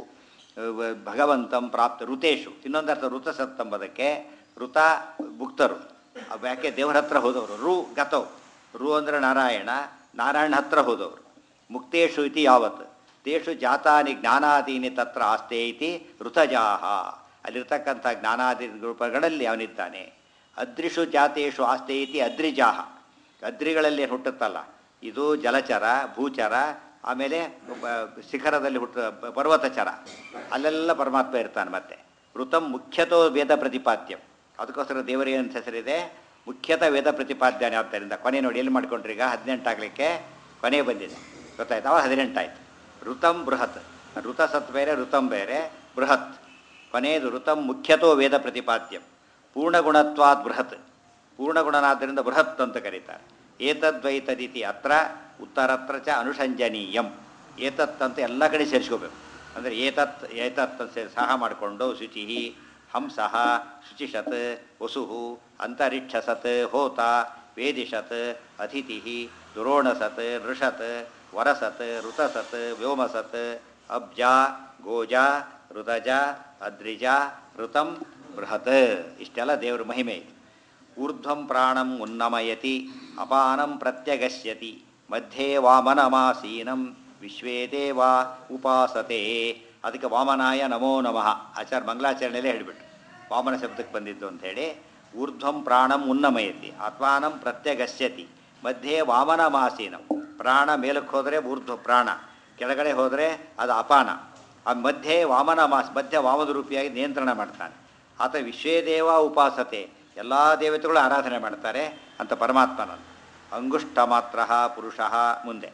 ಅಹ್, ಭಗವಂತಂ ಪ್ರಾಪ್ತ ಋತೇಶು ಇನ್ನೊಂದರ್ಥ ಋತ ಸತ್ತಂಬದಕ್ಕೆ ಋತ ಭುಕ್ತರು ಅವ್ ಯಾಕೆ ದೇವರ ಹತ್ರ ಹೋದವರು ರು ಗತವು ರು ಅಂದರೆ ನಾರಾಯಣ ನಾರಾಯಣ ಹತ್ರ ಹೋದವರು ಮುಕ್ತೇಶು ಇತಿ ಯಾವತ್ ತೇಷು ಜಾತಾನಿ ಜ್ಞಾನಾದೀನಿ ತತ್ರ ಆಸ್ತೆ ಇತಿ ಋತಜಾಹ ಅಲ್ಲಿರ್ತಕ್ಕಂಥ ಜ್ಞಾನಾದಿ ರೂಪಗಳಲ್ಲಿ ಅವನಿದ್ದಾನೆ ಅದ್ರಿಷು ಜಾತೇಶು ಆಸ್ತೆ ಇತಿ ಅದ್ರಿಜಾಹ ಅದ್ರಿಗಳಲ್ಲಿ ಹುಟ್ಟುತ್ತಲ್ಲ ಇದು ಜಲಚರ ಭೂಚರ ಆಮೇಲೆ ಬ- ಶಿಖರದಲ್ಲಿ ಹುಟ್ಟ ಬ- ಪರ್ವತಚರ ಅಲ್ಲೆಲ್ಲ ಪರಮಾತ್ಮ ಇರ್ತಾನೆ ಮತ್ತೆ ಋತಂ ಮುಖ್ಯತೋ ವೇದ ಪ್ರತಿಪಾದ್ಯಂ ಅದಕ್ಕೋಸ್ಕರ ದೇವರಿಗೆ ಅಂತ ಹೆಸರಿದೆ ಮುಖ್ಯತಃ ವೇದ ಪ್ರತಿಪಾದ್ಯಾನೆ ಆದ್ದರಿಂದ ಕೊನೆ ನೋಡಿ ಎಲ್ಲಿ ಮಾಡ್ಕೊಂಡ್ರಿ ಈಗ ಹದಿನೆಂಟಾಗಲಿಕ್ಕೆ ಕೊನೆ ಬಂದಿದೆ ಗೊತ್ತಾಯ್ತು ಅವಾಗ ಹದಿನೆಂಟಾಯ್ತು ಋತಂ ಬೃಹತ್ ಋತ ಸತ್ ಬೇರೆ ಋತಂ ಬೇರೆ ಬೃಹತ್ ಕೊನೆಯದು ಋತಂ ಮುಖ್ಯತೋ ವೇದ ಪ್ರತಿಪಾದ್ಯಂ ಪೂರ್ಣಗುಣತ್ವಾದ್ ಬೃಹತ್ ಪೂರ್ಣಗುಣನಾದ್ದರಿಂದ ಬೃಹತ್ ಅಂತ ಕರೀತಾರೆ ಏತದ್ವೈತದಿತಿ ಅತ್ರ ಉತ್ತರತ್ರ ಚ ಅನುಷಂಜನೀಯಂ ಏತತ್ ಅಂತ ಎಲ್ಲ ಕಡೆ ಸೇರಿಸ್ಕೋಬೇಕು ಅಂದರೆ ಏತತ್ ಏತತ್ ಅಂತ ಸೇರಿ ಸಹ ಮಾಡಿಕೊಂಡು ಶುಚಿ ಹಂಸಃ ಶುಚಿಷತ್ ವಸುಹು ಅಂತರಿಕ್ಷಸತ್ ಹೋತ ವೇದಿಷತ್ ಅತಿಥಿ ದುರೋಣಸತ್ ನೃಷತ್ ವರಸತ್ ಋತಸತ್ ವ್ಯೋಮಸತ್ ಅಬ್ಜ ಗೋಜ ಋತಜ ಅದ್ರಿಜ ಋತಂ ಬೃಹತ್ ಇಷ್ಟೆಲ್ಲ ದೇವರ ಮಹಿಮೆ ಇದೆ ಊರ್ಧ್ವಂ ಪ್ರಾಣಂ ಉನ್ನಮಯತಿ ಅಪಾನಂ ಪ್ರತ್ಯಗಶ್ಯತಿ ಮಧ್ಯೆ ವಾಮನಮಾಸೀನಂ ವಿಶ್ವೇ ದೇವ ಉಪಾಸತೆ ಅದಕ್ಕೆ ವಾಮನಾಯ ನಮೋ ನಮಃ ಆಚಾರ ಮಂಗಲಾಚರಣೆಯಲ್ಲೇ ಹೇಳಿಬಿಟ್ಟು ವಾಮನ ಶಬ್ದಕ್ಕೆ ಬಂದಿದ್ದು ಅಂಥೇಳಿ ಊರ್ಧ್ವಂ ಪ್ರಾಣಂ ಉನ್ನಮಯತಿ ಅಪಾನಂ ಪ್ರತ್ಯಗಶ್ಯತಿ ಮಧ್ಯೆ ವಾಮನಮಾಸೀನಂ ಪ್ರಾಣ ಮೇಲಕ್ಕೆ ಹೋದರೆ ಊರ್ಧ್ವ ಪ್ರಾಣ ಕೆಳಗಡೆ ಹೋದರೆ ಅದು ಅಪಾನ ಆ ಮಧ್ಯೆ ವಾಮನ ಮಾಸ ಮಧ್ಯ ವಾಮನ ರೂಪಿಯಾಗಿ ನಿಯಂತ್ರಣ ಮಾಡ್ತಾನೆ ಆತ ವಿಶ್ವೇ ದೇವ ಉಪಾಸತೆ ಎಲ್ಲ ದೇವತೆಗಳು ಆರಾಧನೆ ಮಾಡ್ತಾರೆ ಅಂತ ಪರಮಾತ್ಮನನ್ನು ಅಂಗುಷ್ಟ ಮಾತ್ರ ಪುರುಷ ಮುಂದೆ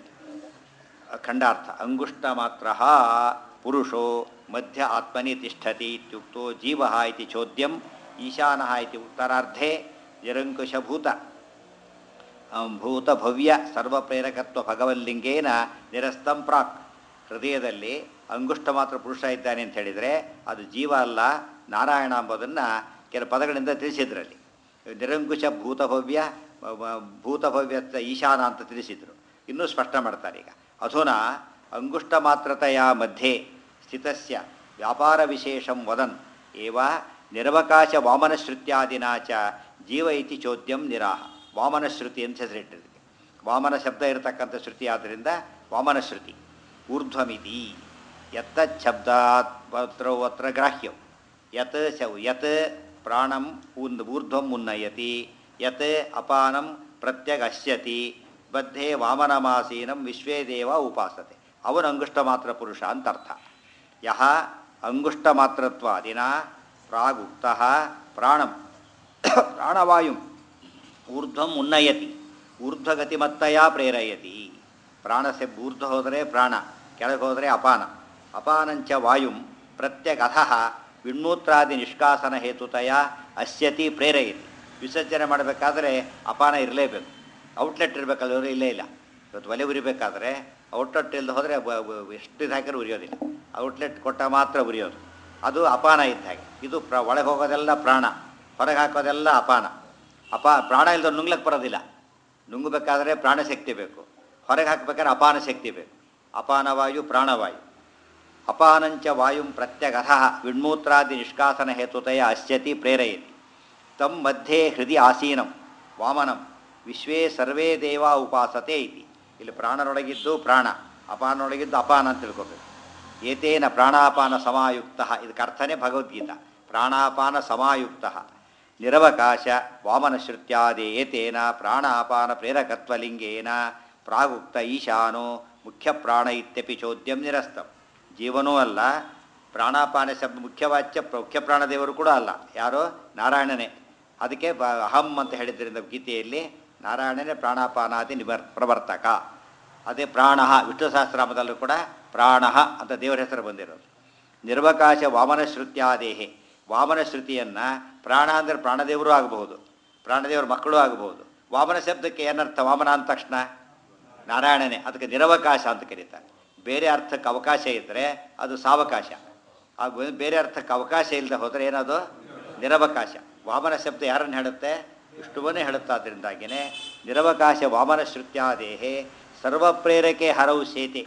ಖಂಡಾರ್ಥ ಅಂಗುಷ್ಟ ಮಾತ್ರ ಪುರುಷೋ ಮಧ್ಯ ಆತ್ಮನಿ ತಿಷ್ಠತಿ ಇತ್ಯುಕ್ತೋ ಜೀವ ಇತಿ ಚೋದ್ಯಂ ಈಶಾನ ಇತಿ ಉತ್ತರಾರ್ಧೆ ನಿರಂಕುಶಭೂತ ಭೂತ ಭವ್ಯ ಸರ್ವಪ್ರೇರಕತ್ವ ಭಗವಲ್ಲಿಂಗೇನ ನಿರಸ್ತಂ ಪ್ರಾಕ್ ಹೃದಯದಲ್ಲಿ ಅಂಗುಷ್ಟ ಮಾತ್ರ ಪುರುಷ ಇದ್ದಾನೆ ಅಂತ ಹೇಳಿದರೆ ಅದು ಜೀವ ಅಲ್ಲ ನಾರಾಯಣ ಎಂಬುದನ್ನು ಕೆಲ ಪದಗಳಿಂದ ತಿಳಿಸಿದ್ರಲ್ಲಿ ನಿರಂಕುಶ ಭೂತಭವ್ಯ ಭೂತಭವ್ಯ ಈಶಾನ ಅಂತ ತಿಳಿಸಿದರು ಇನ್ನೂ ಸ್ಪಷ್ಟ ಮಾಡ್ತಾರೆ ಈಗ ಅಧುನಾ ಅಂಗುಷ್ಟ ಮಾತ್ರತೆಯ ಮಧ್ಯೆ ಸ್ಥಿತಸ್ಯ ವ್ಯಾಪಾರ ವಿಶೇಷಂ ವದನ್ ಏವ ನಿರವಕಾಶ ವಾಮನಶ್ರುತ್ಯಾದಿನಾ ಚ ಜೀವ ಇತಿ ಚೋದ್ಯಂ ನಿರಾಹ ವಾಮನಶ್ರುತಿ ಅಂತ ಹೆಸರಿಟ್ಟಿದ್ದಕ್ಕೆ ವಾಮನ ಶಬ್ದ ಇರತಕ್ಕಂಥ ಶ್ರುತಿ ಆದ್ದರಿಂದ ವಾಮನಶ್ರುತಿ ಊರ್ಧ್ವಮಿತಿ ಯತ್ತಚ್ಛಬ್ದಾತ್ ಪತ್ರೌ ಅತ್ರ ಗ್ರಾಹ್ಯಂ ಯತ್ ಶೌ ಯತ್ ಪ್ರಾಣಂ ಉನ್ ಊರ್ಧ್ವಂ ಉನ್ನಯತಿ ಯತ್ ಅಪಾನಂ ಪ್ರತ್ಯಗಶ್ಯತಿ ಬದ್ಧೆ ವಾಮನಮಾಸೀನಂ ವಿಶ್ವೇ ದೇವ ಉಪಾಸತೆ ಅವನು ಅಂಗುಷ್ಟ ಮಾತ್ರ ಪುರುಷ ಅಂತ ಅರ್ಥ ಯಹ ಅಂಗುಷ್ಟ ಮಾತ್ರತ್ವಾದಿನ ಪ್ರಾಗುಕ್ತ ಪ್ರಾಣಂ ಪ್ರಾಣವಾಯುಂ ಊರ್ಧ್ವಂ ಉನ್ನಯತಿ ಊರ್ಧ್ವಗತಿಮತ್ತಯ ಪ್ರೇರಯತಿ ಪ್ರಾಣ ಸೆ ಊರ್ಧ್ವ ಹೋದರೆ ಪ್ರಾಣ ಕೆಳಗೆ ಹೋದರೆ ಅಪಾನ ಅಪಾನಂಚ ವಾಯುಂ ಪ್ರತ್ಯಗತಃ ವಿಣ್ಮೂತ್ರಾದಿ ನಿಷ್ಕಾಸನ ಹೇತುತಯ ಅಸ್ಯತಿ ಪ್ರೇರಯಿತಿ ವಿಸರ್ಜನೆ ಮಾಡಬೇಕಾದ್ರೆ ಅಪಾನ ಇರಲೇಬೇಕು ಔಟ್ಲೆಟ್ ಇರಬೇಕಲ್ಲವರು ಇಲ್ಲೇ ಇಲ್ಲ ಇವತ್ತು ಒಲೆ ಉರಿಬೇಕಾದ್ರೆ ಔಟ್ಲೆಟ್ ಇಲ್ಲದೆ ಹೋದರೆ ಎಷ್ಟು ಇದು ಹಾಕಿದ್ರು ಉರಿಯೋದಿಲ್ಲ ಔಟ್ಲೆಟ್ ಕೊಟ್ಟ ಮಾತ್ರ ಉರಿಯೋದು ಅದು ಅಪಾನ ಇದ್ದ ಹಾಗೆ ಇದು ಪ್ರ ಒಳಗೆ ಹೋಗೋದೆಲ್ಲ ಪ್ರಾಣ ಹೊರಗೆ ಹಾಕೋದೆಲ್ಲ ಅಪಾನ ಅಪಾ ಪ್ರಾಣ ಇಲ್ಲದ ನುಂಗ್ಲಕ್ಕೆ ಬರೋದಿಲ್ಲ ನುಂಗಬೇಕಾದ್ರೆ ಪ್ರಾಣಶಕ್ತಿ ಬೇಕು ಹೊರಗೆ ಹಾಕಬೇಕಾದ್ರೆ ಅಪಾನ ಶಕ್ತಿ ಬೇಕು ಅಪಾನವಾಯು ಪ್ರಾಣವಾಯು ಅಪಾನಂಚ ವಾಯುಂ ಪ್ರತ್ಯಗಥ ವಿಣ್ಮೂತ್ರಾದಿ ನಿಷ್ಕಾಸನ ಹೇತುತಯ ಅಸ್ಯತಿ ಪ್ರೇರಯತಿ ತಂ ಮಧ್ಯೆ ಹೃದಯ ಆಸೀನಂ ವಾಮನಂ ವಿಶ್ವೇ ಸರ್ವೇ ದೇವ ಉಪಾಸತೆ ಇತಿ ಇಲ್ಲಿ ಪ್ರಾಣನೊಳಗಿದ್ದು ಪ್ರಾಣ ಅಪಾನೊಳಗಿದ್ದು ಅಪಾನ ಅಂತ ತಿಳ್ಕೊಬೇಕು ಏತೇನ ಪ್ರಾಣಾಪಾನ ಸಮಾಯುಕ್ತ ಇದಕ್ಕೆ ಅರ್ಥನೇ ಭಗವದ್ಗೀತಾ ಪ್ರಾಣಾಪಾನ ಸಮಾಯುಕ್ತ ನಿರವಕಾಶ ವಾಮನಶ್ರುತ್ಯಾದಿ ಏತೇನ ಪ್ರಾಣಾಪಾನ ಪ್ರೇರಕತ್ವಲಿಂಗೇನ ಪ್ರಾಗುಕ್ತ ಈಶಾನೋ ಮುಖ್ಯ ಪ್ರಾಣ ಇತ್ಯಪಿ ಚೋದ್ಯಂ ನಿರಸ್ತಂ ಜೀವನೂ ಅಲ್ಲ ಪ್ರಾಣಾಪಾನ ಶಬ್ದ ಮುಖ್ಯವಾಚ್ಯ ಪ್ರ- ಮುಖ್ಯ ಪ್ರಾಣದೇವರು ಕೂಡ ಅಲ್ಲ ಯಾರೋ ನಾರಾಯಣನೇ ಅದಕ್ಕೆ ಬ ಅಹಂ ಅಂತ ಹೇಳಿದ್ರಿಂದ ಗೀತೆಯಲ್ಲಿ ನಾರಾಯಣನೇ ಪ್ರಾಣಾಪಾನಾದಿ ನಿವರ್ ಪ್ರವರ್ತಕ ಅದೇ ಪ್ರಾಣ ವಿಷ್ಣು ಸಹಸ್ರನಾಮದಲ್ಲೂ ಕೂಡ ಪ್ರಾಣ ಅಂತ ದೇವರ ಹೆಸರು ಬಂದಿರೋದು ನಿರ್ವಕಾಶ ವಾಮನ ಶ್ರುತ್ಯಾದೇಹೆ ವಾಮನ ಶ್ರುತಿಯನ್ನು ಪ್ರಾಣ ಅಂದರೆ ಪ್ರಾಣದೇವರು ಆಗಬಹುದು ಪ್ರಾಣದೇವರ ಮಕ್ಕಳು ಆಗಬಹುದು ವಾಮನ ಶಬ್ದಕ್ಕೆ ಏನರ್ಥ ವಾಮನ ಅಂದ ತಕ್ಷಣ ನಾರಾಯಣನೇ ಅದಕ್ಕೆ ನಿರವಕಾಶ ಅಂತ ಕರೀತಾರೆ ಬೇರೆ ಅರ್ಥಕ್ಕೆ ಅವಕಾಶ ಇದ್ದರೆ ಅದು ಸಾವಕಾಶ ಆ ಬೇ- ಬೇರೆ ಅರ್ಥಕ್ಕೆ ಅವಕಾಶ ಇಲ್ಲದೆ ಹೋದರೆ ಏನದು ನಿರವಕಾಶ ವಾಮನ ಶಬ್ದ ಯಾರನ್ನು ಹೇಳುತ್ತೆ ವಿಷ್ಣುವನ್ನೇ ಹೇಳುತ್ತಾದ್ರಿಂದಾಗಿಯೇ ನಿರವಕಾಶ ವಾಮನ ಶ್ರುತ್ಯಾದೇಹೆ ಸರ್ವಪ್ರೇರಕೆ ಹರವು ಸೇತೆ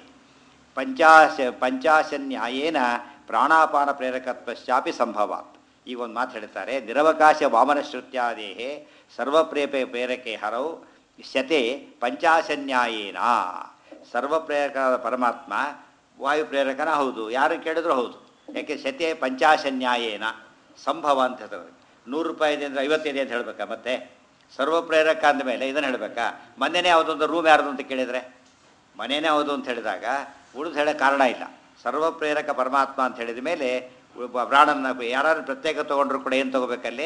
ಪಂಚಾಶ ಪಂಚಾಶನ್ಯಾಯೇನ ಪ್ರಾಣಾಪಾನ ಪ್ರೇರಕತ್ವಶ್ಚಾಪಿ ಸಂಭವಾತ್ ಈಗ ಒಂದು ಮಾತು ಹೇಳ್ತಾರೆ ನಿರವಕಾಶ ವಾಮನ ಶ್ರುತ್ಯಾದೇಹೆ ಸರ್ವಪ್ರೇಪೆ ಪ್ರೇರಕೆ ಹರವು ಶತೆ ಪಂಚಾಶನ್ಯಾಯೇನ ಸರ್ವಪ್ರೇರಕನಾದ ಪರಮಾತ್ಮ ವಾಯು ಪ್ರೇರಕನ ಹೌದು ಯಾರು ಕೇಳಿದ್ರು ಹೌದು ಯಾಕೆ ಶತೆ ಪಂಚಾಶನ್ಯಾಯೇನ ಸಂಭವ ಅಂತ ಹೇಳ್ತಾರೆ ನೂರು ರೂಪಾಯಿ ಅಂದರೆ ಐವತ್ತೈದು ಅಂತ ಹೇಳಬೇಕಾ ಮತ್ತೆ ಸರ್ವಪ್ರೇರಕ ಅಂದಮೇಲೆ ಇದನ್ನು ಹೇಳಬೇಕಾ ಮನೆಯೇ ಯಾವುದೊಂದು ರೂಮ್ ಯಾರ್ದು ಅಂತ ಕೇಳಿದರೆ ಮನೆಯೇ ಹೌದು ಅಂತ ಹೇಳಿದಾಗ ಉಳಿದು ಹೇಳೋ ಕಾರಣ ಇಲ್ಲ ಸರ್ವಪ್ರೇರಕ ಪರಮಾತ್ಮ ಅಂತ ಹೇಳಿದ ಮೇಲೆ ಒಬ್ಬ ಪ್ರಾಣನ ಯಾರು ಪ್ರತ್ಯೇಕ ತೊಗೊಂಡ್ರು ಕೂಡ ಏನು ತೊಗೋಬೇಕಲ್ಲಿ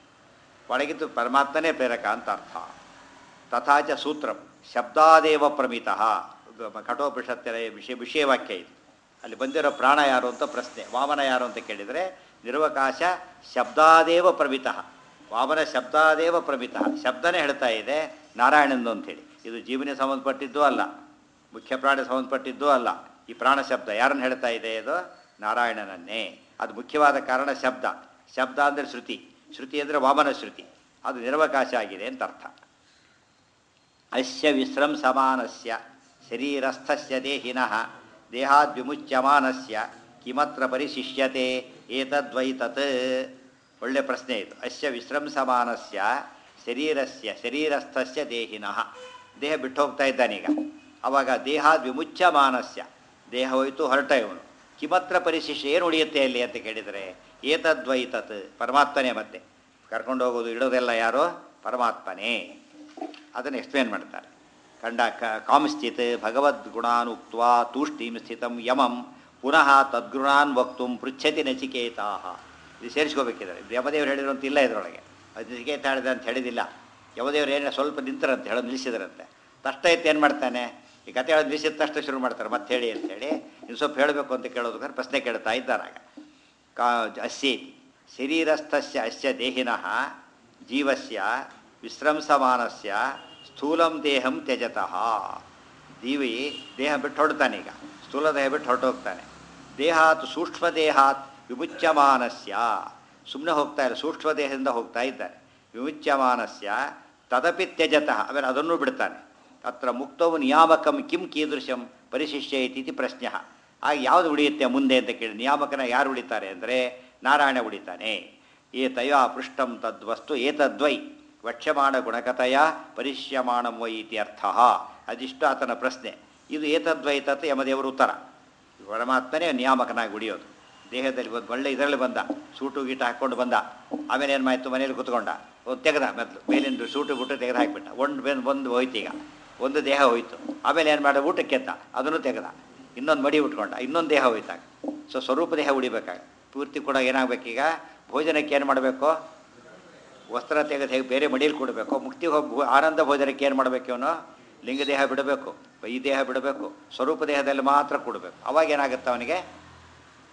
ಒಳಗಿದ್ದು ಪರಮಾತ್ಮನೇ ಪ್ರೇರಕ ಅಂತ ಅರ್ಥ ತಥಾಚ ಸೂತ್ರ ಶಬ್ದಾದೇವ ಪ್ರಮಿತ ಕಠೋಪನಿಷತ್ತಿನ ವಿಷಯ ವಿಷಯವಾಕ್ಯ ಇದು ಅಲ್ಲಿ ಬಂದಿರೋ ಪ್ರಾಣ ಯಾರು ಅಂತ ಪ್ರಶ್ನೆ ವಾಮನ ಯಾರು ಅಂತ ಕೇಳಿದರೆ ನಿರ್ವಕಾಶ ಶಬ್ದಾದೇವ ಪ್ರಮಿತ ವಾಮನ ಶಬ್ದಾದೇವ ಪ್ರಮಿತ ಶಬ್ದನೇ ಹೇಳ್ತಾ ಇದೆ ನಾರಾಯಣಂದು ಅಂಥೇಳಿ ಇದು ಜೀವನಿಗೆ ಸಂಬಂಧಪಟ್ಟಿದ್ದು ಅಲ್ಲ ಮುಖ್ಯ ಪ್ರಾಣ ಸಂಬಂಧಪಟ್ಟಿದ್ದು ಅಲ್ಲ ಈ ಪ್ರಾಣ ಶಬ್ದ ಯಾರನ್ನು ಹೇಳ್ತಾ ಇದೆ ಇದು ನಾರಾಯಣನನ್ನೇ ಅದು ಮುಖ್ಯವಾದ ಕಾರಣ ಶಬ್ದ ಶಬ್ದ ಅಂದರೆ ಶ್ರುತಿ ಶ್ರುತಿ ಅಂದರೆ ವಾಮನ ಶ್ರುತಿ ಅದು ನಿರವಕಾಶ ಆಗಿದೆ ಅಂತ ಅರ್ಥ ಅಸ್ಯ ವಿಶ್ರಂಸಮಾನಸ್ಯ ಶರೀರಸ್ಥಸ್ಯ ದೇಹಿನಃ ದೇಹಾದ್ವಿಮುಚ್ಯಮಾನಸ್ಯ ಕಿಮತ್ರ ಪರಿಶಿಷ್ಯತೆ ಏತದ್ವೈ ತತ್ ಒಳ್ಳೆ ಪ್ರಶ್ನೆ ಇದು ಅಸ್ಯ ವಿಶ್ರಂಸಮಾನಸ್ಯ ಶರೀರಸ್ಯ ಶರೀರಸ್ಥಸ್ಯ ದೇಹಿನಃ ದೇಹ ಬಿಟ್ಟು ಹೋಗ್ತಾ ಇದ್ದಾನೀಗ ಅವಾಗ ದೇಹಾದ್ ವಿಮುಚ್ಯಮಾನಸ್ಯ ದೇಹ ಹೋಯಿತು ಹೊರಟ ಇವನು ಕಿಮತ್ರ ಪರಿಶಿಷ್ಯ ಏನು ಉಳಿಯುತ್ತೆ ಅಲ್ಲಿ ಅಂತ ಕೇಳಿದರೆ ಏತದ್ವೈ ತತ್ ಪರಮಾತ್ಮನೇ ಮತ್ತೆ ಕರ್ಕೊಂಡು ಹೋಗೋದು ಇಡೋದೆಲ್ಲ ಯಾರು ಪರಮಾತ್ಮನೇ ಅದನ್ನು ಎಕ್ಸ್ಪ್ಲೇನ್ ಮಾಡ್ತಾರೆ ಕಂಡ ಕ ಕಾಂಶ್ಚಿತ್ ಭಗವದ್ಗುಣಾನ್ ಉಕ್ತ ತೂಷ್ಣೀಂ ಸ್ಥಿತಂ ಯಮಂ ಪುನಃ ತದ್ಗುಣಾನ್ ವಕ್ತು ಪೃಚ್ಛತಿ ನಚಿಕೇತಾ ಇದು ಸೇರಿಸ್ಕೋಬೇಕಿದ್ದಾರೆ ಇದು ಯಮದೇವರು ಹೇಳಿದ್ರು ಅಂತ ಇಲ್ಲ ಇದರೊಳಗೆ ಅದು ನಚಿಕೇತ ಹೇಳಿದ ಅಂತ ಹೇಳಿದಿಲ್ಲ ಯಮದೇವರು ಏನೇ ಸ್ವಲ್ಪ ನಿಂತರಂತೆ ಹೇಳೋದು ನಿಲ್ಲಿಸಿದ್ರಂತೆ ತಷ್ಟ ಇತ್ತು ಏನು ಮಾಡ್ತಾನೆ ಈ ಕತೆ ಹೇಳೋದು ನಿಲ್ಲಿಸಿದ ತಕ್ಷಣ ಶುರು ಮಾಡ್ತಾರೆ ಮತ್ತೆ ಹೇಳಿ ಅಂತೇಳಿ ಇನ್ನು ಸ್ವಲ್ಪ ಹೇಳಬೇಕು ಅಂತ ಕೇಳೋದಕ್ಕೆ ಪ್ರಶ್ನೆ ಕೇಳ್ತಾ ಇದ್ದಾರಾಗ ಕಾ ಅಸ್ಯೇತಿ ಶರೀರಸ್ಥಸ್ಯ ಅಸ್ಯ ದೇಹಿನಃ ಜೀವಸ್ಯ ವಿಶ್ರಂಸಮಾನಸ್ಯ ಸ್ಥೂಲಂ ದೇಹಂ ತ್ಯಜತಃ ದೀವಿ ದೇಹ ಬಿಟ್ಟು ಹೊರಡ್ತಾನೀಗ ಸ್ಥೂಲ ದೇಹ ಬಿಟ್ಟು ಹೊರಟೋಗ್ತಾನೆ ದೇಹಾತ್ ಸೂಕ್ಷ್ಮ ದೇಹಾತ್ ವಿಮುಚ್ಯಮಾನಸ್ಯ ಸುಮ್ಮನೆ ಹೋಗ್ತಾ ಇಲ್ಲ ಸೂಕ್ಷ್ಮ ದೇಹದಿಂದ ಹೋಗ್ತಾ ಇದ್ದಾನೆ ವಿಮುಚ್ಯಮಾನಸ್ಯ ತದಪಿ ತ್ಯಜತಃ ಆಮೇಲೆ ಅದನ್ನು ಬಿಡ್ತಾನೆ ಅತ್ರ ಮುಕ್ತವು ನಿಯಾಮಕಂ ಕಿಂ ಕೀದೃಶಂ ಪರಿಶಿಷ್ಯ ಇತಿ ಪ್ರಶ್ನೆ ಆಗ ಯಾವುದು ಉಳಿಯುತ್ತೆ ಮುಂದೆ ಅಂತ ಕೇಳಿ ನಿಯಾಮಕನ ಯಾರು ಉಳಿತಾರೆ ಅಂದರೆ ನಾರಾಯಣ ಉಳಿತಾನೆ ಏತಯ ಪೃಷ್ಟಂ ತದ್ವಸ್ತು ಏತದ್ವೈ ವಕ್ಷ್ಯಮಾಣ ಗುಣಕತೆಯ ಪರಿಶ್ಯಮಾಣಂ ವೈ ಇತಿ ಅರ್ಥ ಅದಿಷ್ಟು ಆತನ ಪ್ರಶ್ನೆ ಇದು ಏತದ್ವೈ ತತ್ ಯಮದೇವರ ಉತ್ತರ ಪರಮಾತ್ಮನೇ ನಿಯಾಮಕನಾಗಿ ಉಳಿಯೋದು ದೇಹದಲ್ಲಿ ಒಂದು ಒಳ್ಳೆ ಇದರಲ್ಲಿ ಬಂದ ಸೂಟು ಗೀಟ ಹಾಕ್ಕೊಂಡು ಬಂದ ಆಮೇಲೆ ಏನು ಮಾಯಿತು ಮನೇಲಿ ಕುತ್ಕೊಂಡ ಒಂದು ತೆಗೆದ ಮೊದಲು ಮೇಲಿಂದ ಸೂಟು ಬಿಟ್ಟು ತೆಗೆದು ಹಾಕಿಬಿಟ್ಟ ಒಂದು ಬೆನ್ ಒಂದು ಹೋಯ್ತು ಈಗ ಒಂದು ದೇಹ ಹೋಯ್ತು ಆಮೇಲೆ ಏನು ಮಾಡ ಊಟಕ್ಕೆ ಎತ್ತ ಅದನ್ನು ತೆಗೆದ ಇನ್ನೊಂದು ಮಡಿ ಉಟ್ಕೊಂಡ ಇನ್ನೊಂದು ದೇಹ ಹೋಯ್ತಾಗ ಸೊ ಸ್ವರೂಪ ದೇಹ ಉಳಿಬೇಕಾಗ ಪೂರ್ತಿ ಕೂಡ ಏನಾಗಬೇಕೀಗ ಭೋಜನಕ್ಕೆ ಏನು ಮಾಡಬೇಕು ವಸ್ತ್ರ ತೆಗೆದು ಹೇಗೆ ಬೇರೆ ಮಡಿಯಲ್ಲಿ ಕೊಡಬೇಕು ಮುಕ್ತಿ ಹೋಗಿ ಭೋ- ಆನಂದ ಭೋಜನಕ್ಕೆ ಏನು ಮಾಡಬೇಕು ಇವನು ಲಿಂಗ ದೇಹ ಬಿಡಬೇಕು ಈ ದೇಹ ಬಿಡಬೇಕು ಸ್ವರೂಪ ದೇಹದಲ್ಲಿ ಮಾತ್ರ ಕೊಡಬೇಕು ಅವಾಗ ಏನಾಗುತ್ತೆ ಅವನಿಗೆ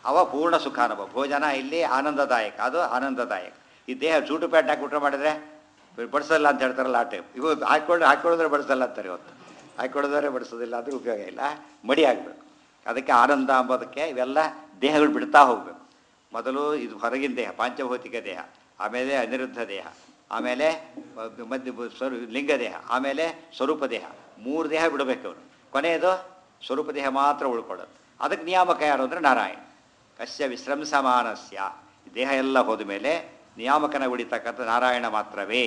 ಅವ ಪೂರ್ಣ ಸುಖಾನುಭವ ಭೋಜನ ಇಲ್ಲಿ ಆನಂದದಾಯಕ ಅದು ಆನಂದದಾಯಕ ಈ ದೇಹ ಚೂಟು ಪ್ಯಾಟ್ ಹಾಕಿ ಊಟ ಮಾಡಿದ್ರೆ ಬಡಿಸಲ್ಲ ಅಂತ ಹೇಳ್ತಾರಲ್ಲ ಆ ಟೈಪ್ ಇವು ಹಾಕ್ಕೊಂಡು ಹಾಕ್ಕೊಳ್ಳೋದ್ರೆ ಬಡಿಸಲ್ಲ ಅಂತಾರೆ ಇವತ್ತು ಹಾಕ್ಕೊಳ್ಳೋದ್ರೆ ಬಡಿಸೋದಿಲ್ಲ ಅದ್ರ ಉಪಯೋಗ ಇಲ್ಲ ಮಡಿ ಆಗಬೇಕು ಅದಕ್ಕೆ ಆನಂದ ಅಂಬೋದಕ್ಕೆ ಇವೆಲ್ಲ ದೇಹಗಳು ಬಿಡ್ತಾ ಹೋಗಬೇಕು ಮೊದಲು ಇದು ಹೊರಗಿನ ದೇಹ ಪಾಂಚಭೌತಿಕ ದೇಹ ಆಮೇಲೆ ಅನಿರುದ್ಧ ದೇಹ ಆಮೇಲೆ ಮ- ಮಧ್ಯ ಬ- ಸ್ವರೂ ಲಿಂಗ ದೇಹ ಆಮೇಲೆ ಸ್ವರೂಪ ದೇಹ ಮೂರು ದೇಹ ಬಿಡಬೇಕು ಅವನು ಕೊನೆಯದು ಸ್ವರೂಪ ದೇಹ ಮಾತ್ರ ಉಳ್ಕೊಳ್ಳೋದು ಅದಕ್ಕೆ ನಿಯಾಮಕ ಯಾರು ಅಂದರೆ ನಾರಾಯಣ ಕಶ್ಯ ವಿಶ್ರಂಸಮಾನಸ್ಯ ದೇಹ ಎಲ್ಲ ಹೋದ ಮೇಲೆ ನಿಯಾಮಕನ ಉಳಿತಕ್ಕಂಥ ನಾರಾಯಣ ಮಾತ್ರವೇ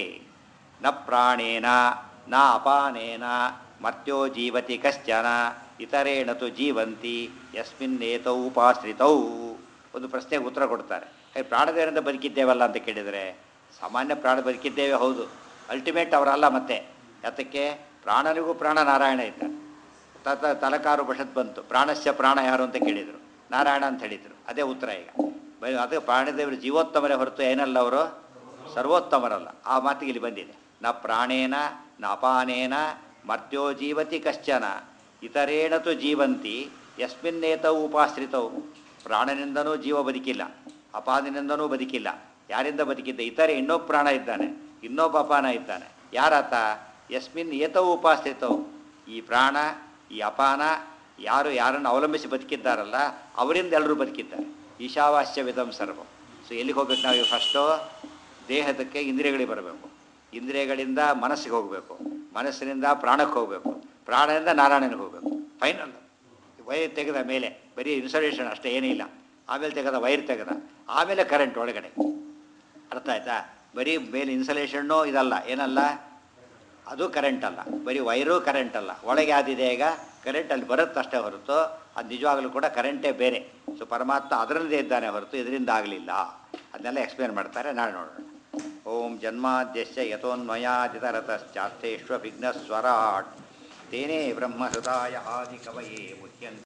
ನ ಪ್ರಾಣೇನ ನ ಅಪಾನೇನ ಮರ್ತ್ಯೋ ಜೀವತಿ ಕಶ್ಚನ ಇತರೇಣ ತು ಜೀವಂತಿ ಯಸ್ಮಿನ್ನೇತೌ ಉಪಾಶ್ರಿತೌ ಒಂದು ಪ್ರಶ್ನೆಗೆ ಉತ್ತರ ಕೊಡ್ತಾರೆ ಹೇ ಪ್ರಾಣದೇವರಿಂದ ಬದುಕಿದ್ದೇವಲ್ಲ ಅಂತ ಕೇಳಿದರೆ ಸಾಮಾನ್ಯ ಪ್ರಾಣ ಬದುಕಿದ್ದೇವೆ ಹೌದು ಅಲ್ಟಿಮೇಟ್ ಅವರಲ್ಲ ಮತ್ತೆ ಯಾತಕ್ಕೆ ಪ್ರಾಣನಿಗೂ ಪ್ರಾಣ ನಾರಾಯಣ ಇದ್ದಾನೆ ತತ ತಲಕಾರು ಬಷತ್ ಬಂತು ಪ್ರಾಣಸ್ಯ ಪ್ರಾಣ ಯಾರು ಅಂತ ಕೇಳಿದರು ನಾರಾಯಣ ಅಂತ ಹೇಳಿದರು ಅದೇ ಉತ್ತರ ಈಗ ಬರೀ ಅದು ಪ್ರಾಣದೇವರು ಜೀವೋತ್ತಮರೇ ಹೊರತು ಏನಲ್ಲ ಅವರು ಸರ್ವೋತ್ತಮರಲ್ಲ ಆ ಮಾತಿಗೆ ಇಲ್ಲಿ ಬಂದಿದೆ ನ ಪ್ರಾಣೇನ ನ ಅಪಾನೇನ ಮರ್ತ್ಯೋ ಜೀವತಿ ಕಶ್ಚನ ಇತರೇಣ ತು ಜೀವಂತಿ ಯಸ್ಮಿನ್ನೇತವು ಉಪಾಶ್ರಿತವು ಪ್ರಾಣನಿಂದನೂ ಜೀವ ಬದುಕಿಲ್ಲ ಅಪಾದಿನಿಂದನೂ ಬದುಕಿಲ್ಲ ಯಾರಿಂದ ಬದುಕಿದ್ದ ಇತರೆ ಇನ್ನೊಬ್ಬ ಪ್ರಾಣ ಇದ್ದಾನೆ ಇನ್ನೊಬ್ಬ ಅಪಾನ ಇದ್ದಾನೆ ಯಾರಾತ ಯಸ್ಮಿನ್ ಏತವು ಉಪಾಶ್ರಿತವು ಈ ಪ್ರಾಣ ಈ ಅಪಾನ ಯಾರು ಯಾರನ್ನು ಅವಲಂಬಿಸಿ ಬದುಕಿದ್ದಾರಲ್ಲ ಅವರಿಂದ ಎಲ್ಲರೂ ಬದುಕಿದ್ದಾರೆ ಈಶಾವಾಸ್ಯ ವಿಧಂ ಸರ್ವಂ ಸೊ ಎಲ್ಲಿಗೆ ಹೋಗ್ಬೇಕು ನಾವು ಫಸ್ಟು ದೇಹದಕ್ಕೆ ಇಂದ್ರಿಯಗಳಿಗೆ ಬರಬೇಕು ಇಂದ್ರಿಯಗಳಿಂದ ಮನಸ್ಸಿಗೆ ಹೋಗಬೇಕು ಮನಸ್ಸಿನಿಂದ ಪ್ರಾಣಕ್ಕೆ ಹೋಗಬೇಕು ಪ್ರಾಣದಿಂದ ನಾರಾಯಣನಿಗೆ ಹೋಗಬೇಕು ಫೈನಲ್ ವೈರ್ ತೆಗೆದ ಮೇಲೆ ಬರೀ ಇನ್ಸುಲೇಷನ್ ಅಷ್ಟೇ ಏನೂ ಇಲ್ಲ ಆಮೇಲೆ ತೆಗೆದ ವೈರ್ ತೆಗೆದ ಆಮೇಲೆ ಕರೆಂಟ್ ಒಳಗಡೆ ಅರ್ಥ ಆಯ್ತಾ ಬರೀ ಮೇಲೆ ಇನ್ಸುಲೇಷನ್ನು ಇದಲ್ಲ ಏನಲ್ಲ ಅದು ಕರೆಂಟ್ ಅಲ್ಲ ಬರೀ ವೈರು ಕರೆಂಟ್ ಅಲ್ಲ ಒಳಗೆ ಯಾವ್ದಿದೆ ಈಗ ಕರೆಂಟ್ ಅಲ್ಲಿ ಬರುತ್ತೆ ಅಷ್ಟೇ ಹೊರತು ಅದು ನಿಜವಾಗಲೂ ಕೂಡ ಕರೆಂಟೇ ಬೇರೆ ಸೊ ಪರಮಾತ್ಮ ಅದರಲ್ಲೇ ಇದ್ದಾನೆ ಹೊರತು ಇದರಿಂದ ಆಗಲಿಲ್ಲ ಅದನ್ನೆಲ್ಲ ಎಕ್ಸ್ಪ್ಲೇನ್ ಮಾಡ್ತಾರೆ ನಾಳೆ ನೋಡೋಣ ಓಂ ಜನ್ಮಾದ್ಯಶ್ಯ ಯಥೋನ್ಮಯಾದಿತರತಶ್ಚಾರ್ಥೇಶ್ವ ವಿಘ್ನಸ್ವರಾಟ್ ತೇನೇ ಬ್ರಹ್ಮಹೃದಾಯ ಆದಿ ಕವಯೇ ಮುಖ್ಯಂತ